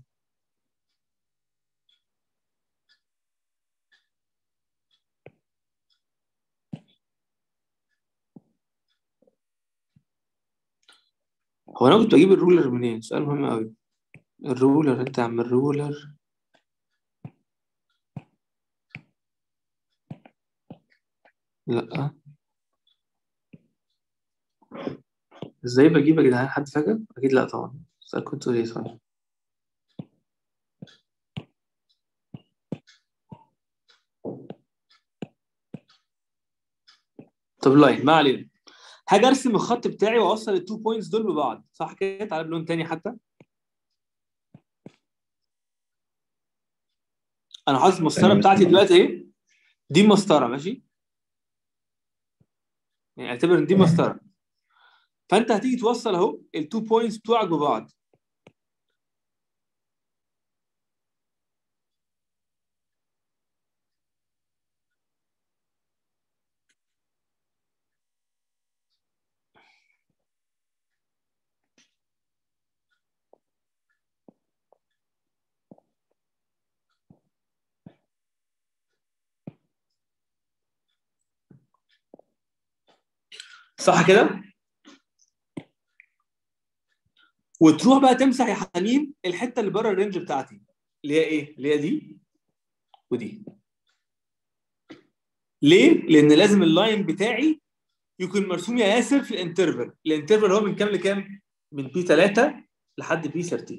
هو انا كنت بجيب الرولر منين؟ سؤال مهم قوي الرولر انت يا عم الرولر لا ازاي بجيب يا جدعان حد فاكر؟ اكيد لا طبعا السؤال كنت ايه صحيح طب لاين ما علينا هاجي ارسم الخط بتاعي واوصل التو بوينتس دول ببعض صح كده تعالى بلون تاني حتى انا حاطط المسطره تاني بتاعتي مسطرة. دلوقتي اهي دي مسطره ماشي يعني اعتبر ان دي مسطره فانت هتيجي توصل اهو التو بوينتس بتوعك ببعض صح كده وتروح بقى تمسح يا حنين الحته اللي بره الرينج بتاعتي اللي هي ايه اللي هي دي ودي ليه لان لازم اللاين بتاعي يكون مرسوم يا ياسر في الانترفال الانترفال هو من كام لكام من بي 3 لحد بي 13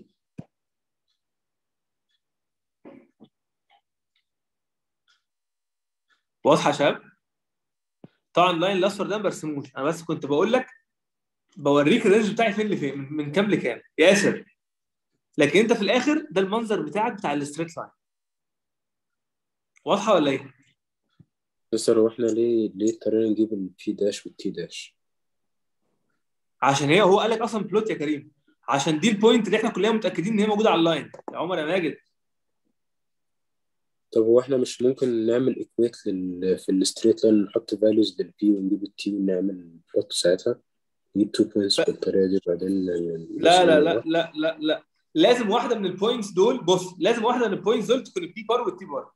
واضحه يا شباب طبعا اللاين الاصفر ده ما برسموش انا بس كنت بقول لك بوريك الرينج بتاعي فين لفين من, من كام لكام ياسر لكن انت في الاخر ده المنظر بتاعك بتاع الستريت لاين واضحه ولا ايه؟ بس هو احنا ليه ليه اضطرينا نجيب البي داش والتي داش عشان هي هو قال لك اصلا بلوت يا كريم عشان دي البوينت اللي احنا كلنا متاكدين ان هي موجوده على اللاين يا عمر يا ماجد طب هو احنا مش ممكن نعمل ايكويت لل... في الستريت لاين نحط فاليوز للبي ونجيب التي ونعمل بلوت ساعتها نجيب تو بوينتس بالطريقه دي بعدين لا لا لا لا لا لا لازم واحده من البوينتس دول بص لازم واحده من البوينتس دول تكون البي بار والتي بار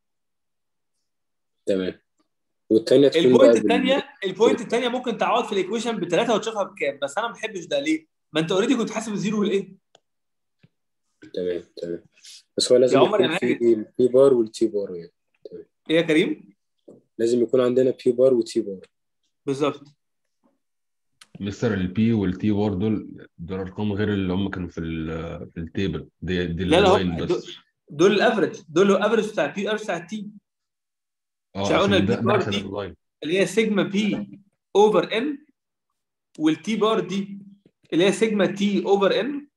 تمام والتانية تكون البوينت بقى بال- الثانيه البوينت الثانيه ممكن تعوض في الايكويشن بثلاثه وتشوفها بكام بس انا ما بحبش ده ليه؟ ما انت اوريدي كنت حاسب الزيرو والايه؟ تمام تمام بس هو لازم يا عمر يا يكون في ماجد. البي بار والتي بار يعني ايه يا كريم؟ لازم يكون عندنا بي بار وتي بار بالظبط مستر البي والتي بار دول دول ارقام غير اللي هم كانوا في ال في التيبل دي دي لا لا اللاين هم بس دول- دول الافرج دول الافرج بتاع البي افرج بتاع التي اه مش قلنا عشان ده, البي ده بار عشان دي اللاين اللي هي سيجما بي اوفر ان والتي بار دي اللي هي سيجما تي اوفر ان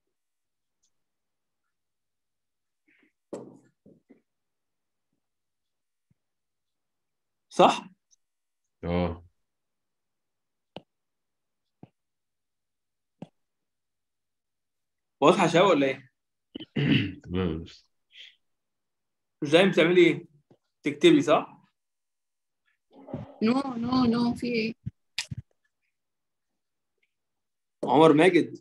صح؟ اه واضحه يا شباب ولا ايه؟ تمام مش دايما بتعملي ايه؟ تكتبي صح؟ نو نو نو في ايه عمر ماجد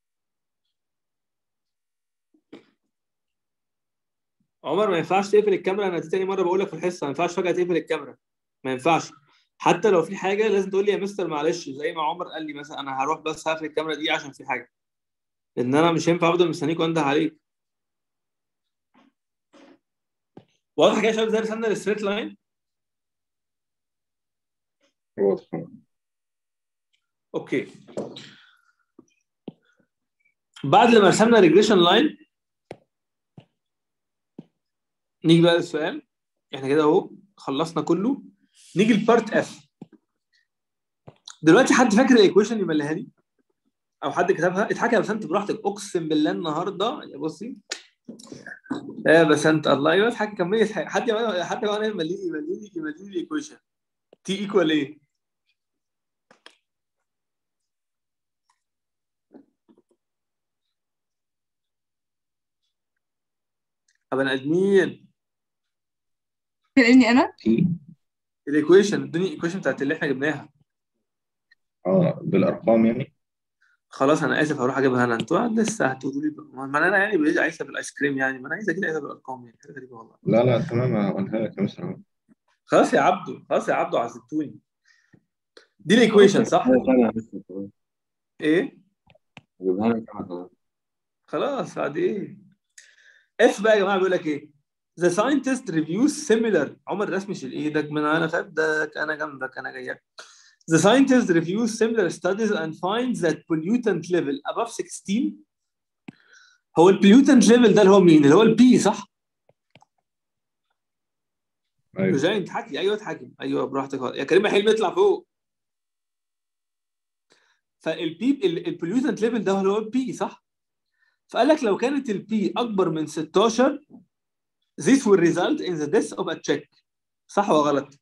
عمر ما ينفعش تقفل الكاميرا انا دي تاني مره بقول لك في الحصه ما ينفعش فجاه تقفل الكاميرا ما ينفعش حتى لو في حاجه لازم تقول لي يا مستر معلش زي ما عمر قال لي مثلا انا هروح بس هقفل الكاميرا دي عشان في حاجه ان انا مش هينفع افضل مستنيك وانده عليك واضح كده يا شباب ازاي رسمنا الستريت لاين واضح اوكي بعد لما رسمنا ريجريشن لاين نيجي بقى للسؤال احنا كده اهو خلصنا كله نيجي لبارت اف دلوقتي حد فاكر الايكويشن اللي مليها لي او حد كتبها اضحكي يا بسنت براحتك اقسم بالله النهارده يا بصي يا بسنت الله ايوه اضحكي كملي اضحكي. حد يا- حد كمان يملي لي يملي لي يملي لي الايكويشن تي ايكوال ايه يا بني ادمين كلمني انا الايكويشن ادوني الايكويشن بتاعت اللي احنا جبناها اه بالارقام يعني خلاص انا اسف هروح اجيبها انا انتوا لسه هتقولوا لي بقى. ما انا يعني بقيت عايزها بالايس كريم يعني ما انا عايز اجيب عايزها بالارقام يعني حاجه غريبه والله لا لا تمام هقولها لك يا مستر اهو خلاص يا عبدو خلاص يا عبدو عزتوني دي الايكويشن صح؟ ايه؟ جيبها لك كمان كمان. خلاص بعد ايه؟ اف بقى يا جماعه بيقول لك ايه؟ The scientist reviews similar عمر رسم شيل ايدك من على خدك انا جنبك انا جايك The scientist reviews similar studies and finds that pollutant level above 16 هو البوليوتنت ليفل ده اللي هو مين؟ اللي هو البي صح؟ ايوه جاي انت حكي ايوه اتحكم ايوه براحتك يا كريم يا حلمي اطلع فوق فالبي البوليوتنت ليفل ده هو البي صح؟ فقال لك لو كانت البي اكبر من 16 this will result in the death of a check صح ولا غلط؟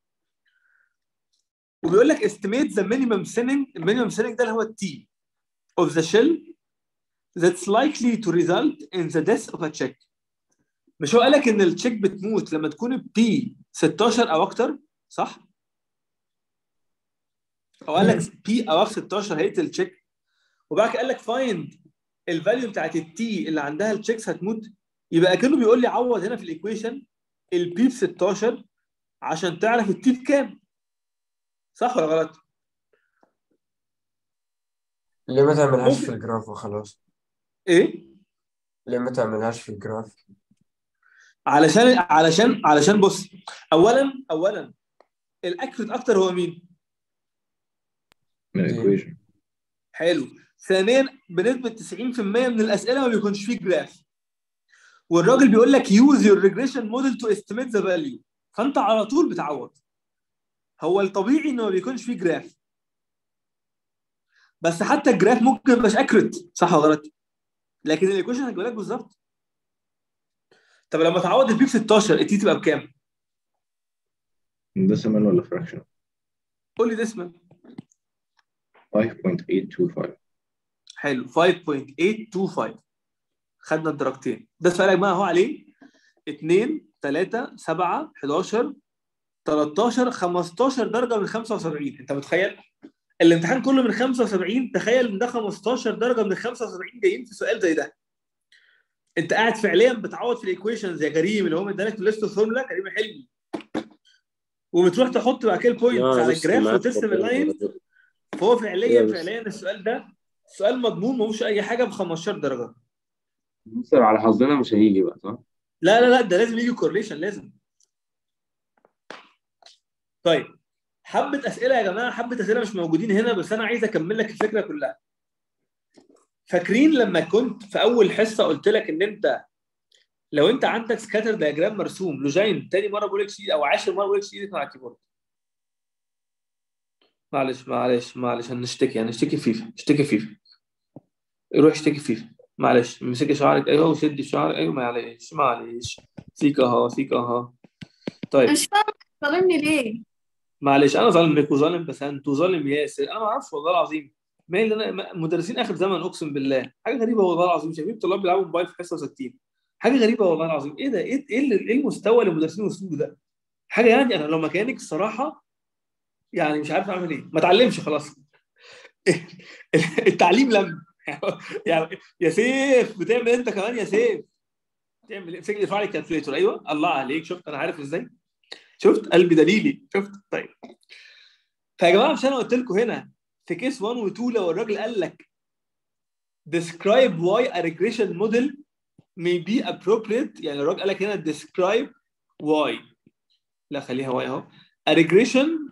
وبيقول لك estimate the minimum thinning المينيمم thinning ده اللي هو التي of the shell that's likely to result in the death of a check مش هو قال لك ان التشيك بتموت لما تكون البي 16 او اكتر صح؟ او قال لك بي او 16 هيقتل التشيك وبعد كده قال لك فايند الفاليو بتاعت التي اللي عندها التشيكس هتموت يبقى كانه بيقول لي عوض هنا في الايكويشن البي ب 16 عشان تعرف التي بكام صح ولا غلط؟ ليه ما تعملهاش ممكن. في الجراف وخلاص ايه ليه ما تعملهاش في الجراف علشان علشان علشان بص اولا اولا الاكيوريت اكتر هو مين؟ من equation حلو ثانيا بنسبه 90% من الاسئله ما بيكونش فيه جراف والراجل بيقول لك يوز يور ريجريشن موديل تو استيميت ذا فاليو فانت على طول بتعوض هو الطبيعي انه ما بيكونش فيه جراف بس حتى الجراف ممكن ما يبقاش اكيوريت صح ولا غلط لكن الايكويشن هتجيب لك بالظبط طب لما تعوض البي ب 16 التي تبقى بكام؟ decimal ولا fraction قول لي ديسمال 5.825 حلو 5.825 خدنا الدرجتين ده سؤال يا جماعه اهو عليه 2 3 7 11 13 15 درجه من 75 انت متخيل الامتحان كله من 75 تخيل ان ده 15 درجه من 75 جايين في سؤال زي ده انت قاعد فعليا بتعوض في الايكويشنز يا كريم اللي هو مدالك في الليست فورمولا كريم حلمي وبتروح تحط بقى كده البوينتس لا على لسه الجراف معاك وترسم ربنا اللاين يرزقك. فهو فعليا بس. فعليا السؤال ده سؤال مضمون ملوش اي حاجه ب 15 درجه بص على حظنا مش هيجي بقى صح؟ لا لا لا ده لازم يجي كورليشن لازم طيب حبه اسئله يا جماعه حبه اسئله مش موجودين هنا بس انا عايز اكمل لك الفكره كلها فاكرين لما كنت في اول حصه قلت لك ان انت لو انت عندك سكاتر دياجرام مرسوم لوجين تاني مره بقول لك شيء او عاشر مره بقول لك شيء ايدك على الكيبورد معلش معلش معلش هنشتكي هنشتكي فيفا اشتكي فيفا روح اشتكي فيفا معلش امسكي شعرك ايوه وشدي شعرك ايوه معلش معلش فيك اهو فيك اهو طيب مش فاهم ظالمني ليه؟ معلش انا ظالمك وظالم بسنت وظالم ياسر انا ما اعرفش والله العظيم ما اللي انا مدرسين اخر زمن اقسم بالله حاجه غريبه والله العظيم شايفين طلاب بيلعبوا موبايل في حصه وساكتين حاجه غريبه والله العظيم ايه ده ايه ايه اللي- ايه المستوى اللي المدرسين وصلوا له ده حاجه يعني انا لو مكانك الصراحه يعني مش عارف اعمل ايه ما اتعلمش خلاص التعليم لم يعني يا سيف بتعمل انت كمان يا سيف تعمل ايه امسك لي ارفع لي الكالكوليتور ايوه الله عليك شفت انا عارف ازاي شفت قلبي دليلي شفت طيب فيا جماعه مش انا قلت لكم هنا في كيس 1 و 2 لو الراجل قال لك describe why a regression model may be appropriate يعني الراجل قال لك هنا describe why لا خليها why اهو a regression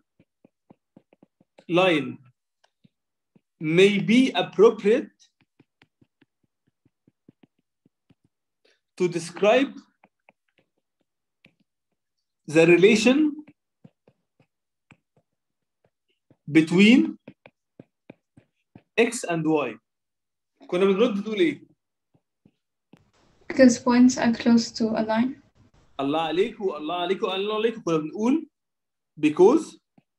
line may be appropriate to describe the relation between x and y كنا بنرد بتقول ايه؟ Because points are close to a line. الله عليك والله عليك والله عليك كنا بنقول because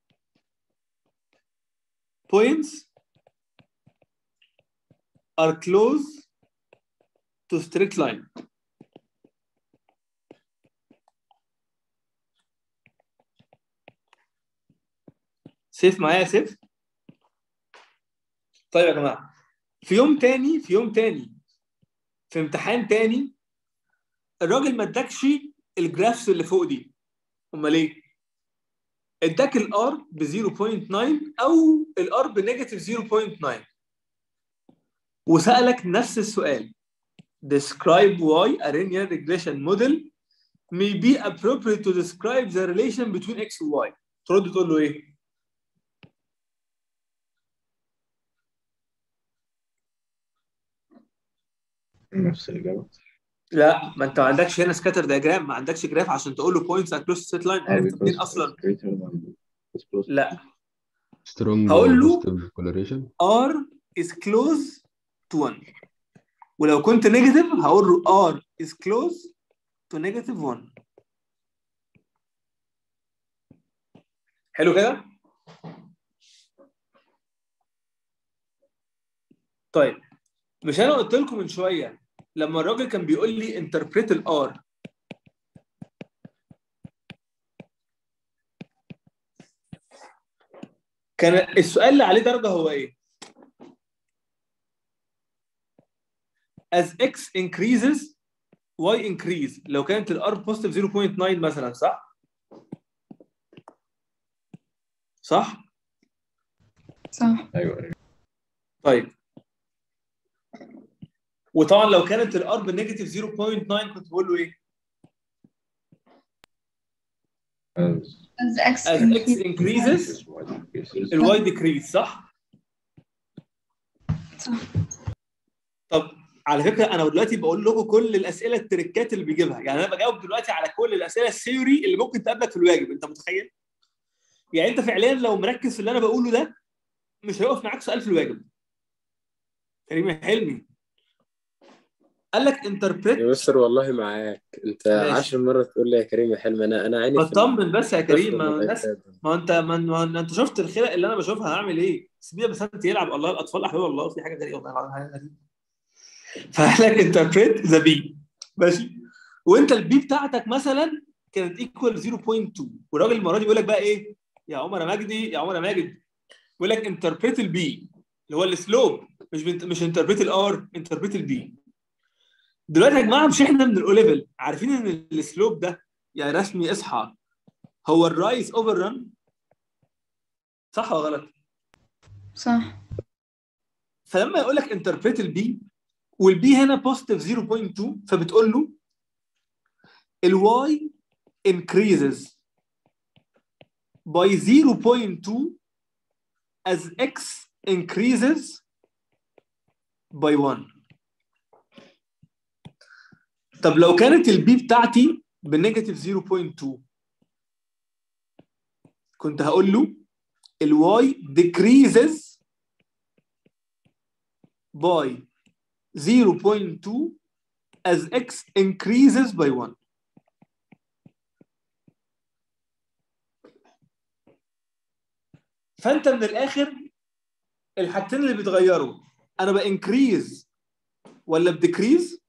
points are close to straight line سيف معايا يا سيف طيب يا جماعه في يوم تاني في يوم تاني في امتحان تاني الراجل ما ادكش الجرافس اللي فوق دي امال ايه؟ اداك الار ب 0.9 او الار بنيجاتيف 0.9 وسالك نفس السؤال describe why a linear regression model may be appropriate to describe the relation between x and y ترد تقول له ايه؟ نفس الإجابة لا ما انت ما عندكش هنا سكاتر دياجرام ما عندكش جراف عشان تقول له بوينتس اكروس ستريت لاين اه عرفت منين because اصلا greater than is close لا strong هقول له positive coloration R is close to 1 ولو كنت نيجاتيف هقول له R is close to negative 1 حلو كده؟ طيب مش انا قلت لكم من شويه لما الراجل كان بيقول لي انتربريت الار كان السؤال اللي عليه درجه هو ايه؟ as x increases y increase لو كانت الار بوزيتيف 0.9 مثلا صح؟ صح؟ صح أيوه أيوه طيب وطبعا لو كانت الار بنيجاتيف 0.9 كنت بقول له ايه؟ as x as x increases الواي decrease صح؟ صح طب على فكره انا دلوقتي بقول لكم كل الاسئله التريكات اللي بيجيبها يعني انا بجاوب دلوقتي على كل الاسئله الثيوري اللي ممكن تقابلك في الواجب انت متخيل؟ يعني انت فعليا لو مركز في اللي انا بقوله ده مش هيقف معاك سؤال في الواجب كريم حلمي قال لك انتربريت يا مستر والله معاك انت ماشي. عشر مرة تقول لي يا كريم يا حلم انا انا عيني في بطمن بس يا كريم ما الطفل الناس والأيتام. ما انت ما ما انت شفت الخلق اللي انا بشوفها هعمل ايه؟ سيبيه بس انت يلعب الله الاطفال احباب الله في حاجه غريبه والله العظيم حاجه غريبه فقال لك انتربريت ذا بي ماشي وانت البي بتاعتك مثلا كانت ايكوال 0.2 والراجل المره دي بيقول لك بقى ايه؟ يا عمر يا مجدي يا عمر يا ماجد بيقول لك انتربريت البي اللي هو السلوب مش بنت... مش انتربريت الار انتربريت البي دلوقتي يا جماعه مش احنا من الاو ليفل عارفين ان السلوب ده يعني رسمي اصحى هو الرايز اوفر رن صح ولا غلط؟ صح فلما يقول لك انتربريت البي والبي هنا بوزيتيف 0.2 فبتقول له الواي increases by 0.2 as x increases by 1 طب لو كانت البي بتاعتي بنيجاتيف 0.2 كنت هقول له الواي decreases by 0.2 as x increases by 1 فانت من الاخر الحاجتين اللي بيتغيروا انا بانكريز ولا بديكريز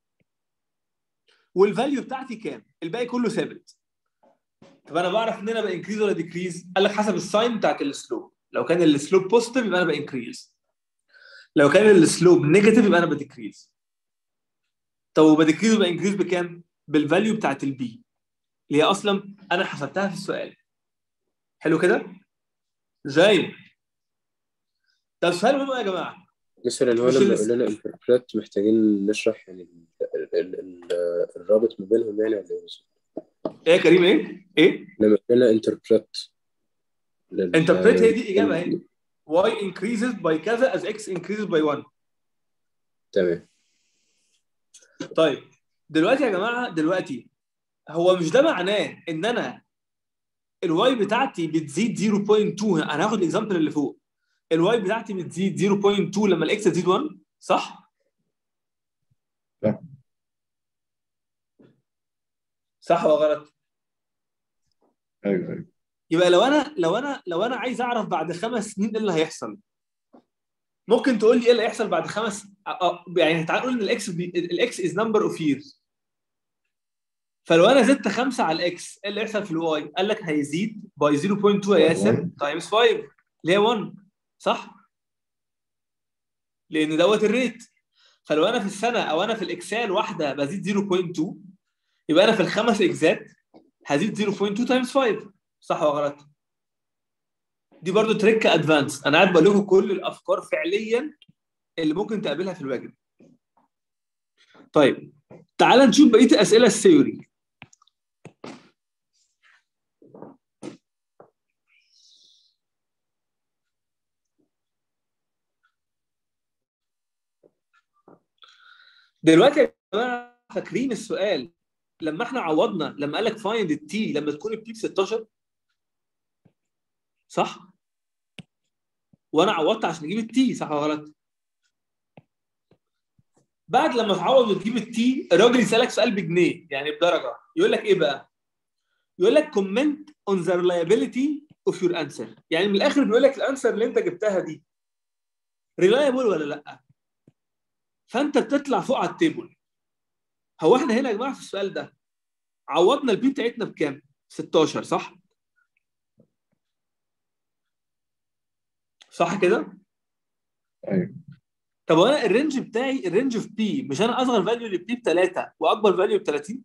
والفاليو بتاعتي كام الباقي كله ثابت طب انا بعرف ان انا بانكريز ولا ديكريز قال لك حسب الساين بتاعت السلوب لو كان السلوب بوزيتيف يبقى انا بانكريز لو كان السلوب نيجاتيف يبقى انا بديكريز طب وبديكريز وبانكريز بكام بالفاليو بتاعت البي اللي هي اصلا انا حسبتها في السؤال حلو كده زي طب سؤال مهم يا جماعه مثلا هو مش لما ال- يقول لنا انتربريت محتاجين نشرح يعني ال- ال- ال- الرابط ما بينهم يعني ولا ايه بالظبط؟ ايه يا كريم ايه ايه لما يقول لنا انتربريت انتربريت هي دي اجابه اهي y increases by كذا as x increases by 1 تمام طيب دلوقتي يا جماعه دلوقتي هو مش ده معناه ان انا الواي بتاعتي بتزيد 0.2 انا هاخد الاكزامبل اللي فوق الواي بتاعتي بتزيد 0.2 لما الاكس تزيد 1 صح؟ صح. صح ولا غلط؟ ايوه ايوه يبقى لو انا لو انا لو انا عايز اعرف بعد خمس سنين ايه اللي هيحصل ممكن تقول لي ايه اللي هيحصل بعد خمس أ- أ- يعني تعال نقول ان الاكس الاكس از نمبر اوف ييرز فلو انا زدت خمسه على الاكس ايه اللي هيحصل في الواي؟ قال لك هيزيد باي 0.2 يا ياسر تايمز 5 اللي هي 1 صح؟ لان دوت الريت فلو انا في السنه او انا في الاكسال واحده بزيد 0.2 يبقى انا في الخمس اكزات هزيد 0.2 تايمز 5 صح ولا غلط؟ دي برضو تريك ادفانس انا قاعد بقول لكم كل الافكار فعليا اللي ممكن تقابلها في الواجب طيب تعال نشوف بقيه الاسئله الثيوري دلوقتي يا جماعه فاكرين السؤال لما احنا عوضنا لما قال لك فايند التي لما تكون البي ب 16 صح؟ وانا عوضت عشان اجيب التي صح ولا غلط؟ بعد لما تعوض وتجيب التي الراجل يسالك سؤال بجنيه يعني بدرجه يقول لك ايه بقى؟ يقول لك كومنت اون ذا reliability اوف يور انسر يعني من الاخر بيقول لك الانسر اللي انت جبتها دي ريلايبل ولا لا؟ فانت بتطلع فوق على التيبل هو احنا هنا يا جماعه في السؤال ده عوضنا البي بتاعتنا بكام؟ 16 صح؟ صح كده؟ ايوه طب وانا الرينج بتاعي الرينج في بي مش انا اصغر فاليو للبي ب 3 واكبر فاليو ب 30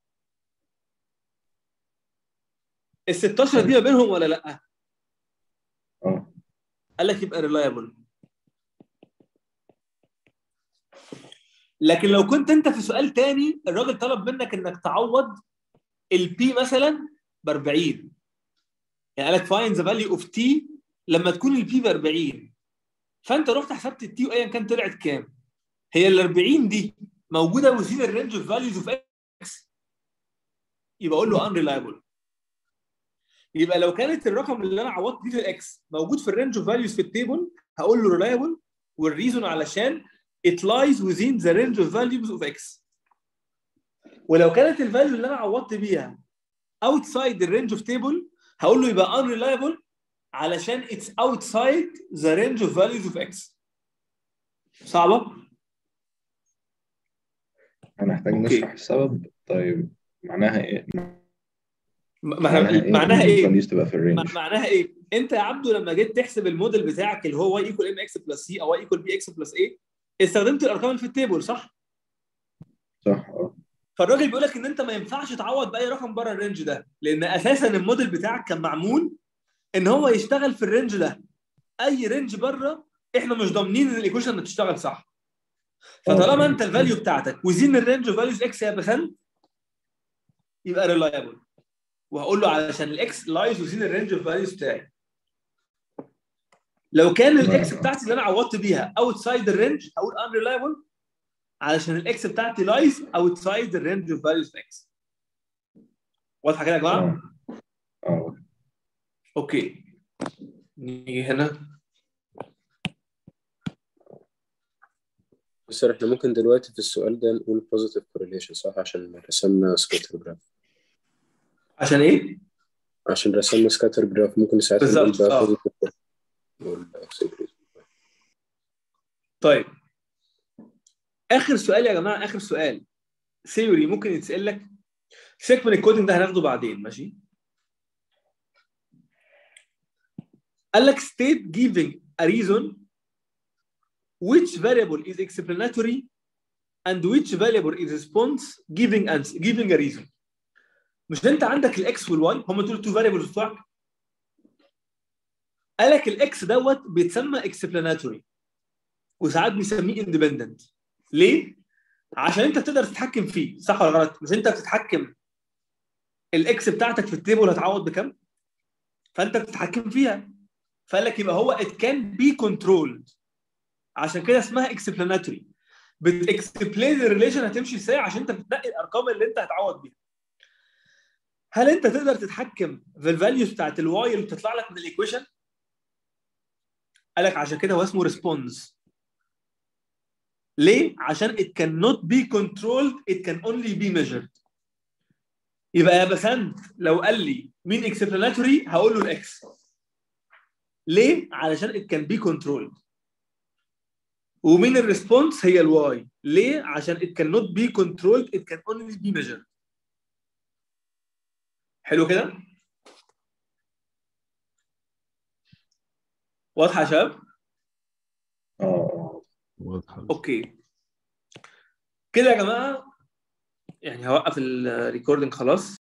ال 16 دي ما بينهم ولا لا؟ اه قال لك يبقى ريلايبل لكن لو كنت انت في سؤال تاني الراجل طلب منك انك تعوض البي مثلا ب 40 يعني قال لك فاين ذا فاليو اوف تي لما تكون البي ب 40 فانت رحت حسبت التي وايا كان طلعت كام هي ال 40 دي موجوده وزين الرينج اوف فاليوز اوف اكس يبقى اقول له unreliable يبقى لو كانت الرقم اللي انا عوضت بيه الاكس موجود في الرينج اوف فاليوز في التيبل هقول له reliable والريزون علشان it lies within the range of values of x ولو كانت الفاليو اللي انا عوضت بيها outside the range of table هقول له يبقى unreliable علشان it's outside the range of values of x صعبة؟ هنحتاج أوكي. نشرح السبب طيب معناها ايه؟ ما- معناها ايه؟ معناها إن ايه؟ الفاليوز تبقى في الرينج مع- معناها ايه؟ انت يا عبدو لما جيت تحسب الموديل بتاعك اللي هو y equal mx plus c او y equal bx plus a استخدمت الارقام اللي في التيبل صح؟ صح اه فالراجل بيقول لك ان انت ما ينفعش تعوض باي رقم بره الرينج ده لان اساسا الموديل بتاعك كان معمول ان هو يشتغل في الرينج ده اي رينج بره احنا مش ضامنين ان الايكويشن هتشتغل صح فطالما انت الفاليو بتاعتك وزين الرينج اوف فاليوز اكس يا بسنت يبقى ريلايبل وهقول له علشان الاكس لايز وزين الرينج اوف فاليوز بتاعي لو كان الاكس بتاعتي اللي انا عوضت بيها اوتسايد الرينج هقول unreliable علشان الاكس بتاعتي لايز اوتسايد الرينج اوف فاليوز اكس واضحه كده يا جماعه؟ اه اوكي نيجي هنا بس احنا ممكن دلوقتي في السؤال ده نقول positive correlation صح عشان رسمنا scatter graph عشان ايه؟ عشان رسمنا scatter graph ممكن ساعتها نقول بالظبط، بقى آه. positive correlation نقول acceleration. طيب اخر سؤال يا جماعه اخر سؤال ثيوري ممكن يتسال لك سيبك من الكودنج ده هناخده بعدين ماشي قال لك state giving a reason which variable is explanatory and which variable is response giving answer giving a reason مش انت عندك الاكس والواي هم دول التو فاريبلز بتوعك قال لك الاكس دوت بيتسمى explanatory وساعات بيسميه اندبندنت ليه؟ عشان انت بتقدر تتحكم فيه صح ولا غلط؟ مش انت بتتحكم الاكس بتاعتك في التيبل هتعوض بكام؟ فانت بتتحكم فيها فقال لك يبقى هو it can be controlled عشان كده اسمها explanatory بتكسبلين الريليشن هتمشي ازاي عشان انت بتنقي الارقام اللي انت هتعوض بيها هل انت تقدر تتحكم في الفاليوز بتاعت الواي اللي بتطلع لك من الايكويشن؟ قال لك عشان كده هو اسمه ريسبونس ليه؟ عشان it cannot be controlled it can only be measured يبقى يا بسنت لو قال لي مين explanatory هقول له الاكس ليه؟ علشان it can be controlled ومين الريسبونس هي الواي ليه؟ عشان it cannot be controlled it can only be measured حلو كده؟ واضحه يا شباب؟ اه واضحة اوكي كده يا جماعه يعني هوقف الريكوردنج خلاص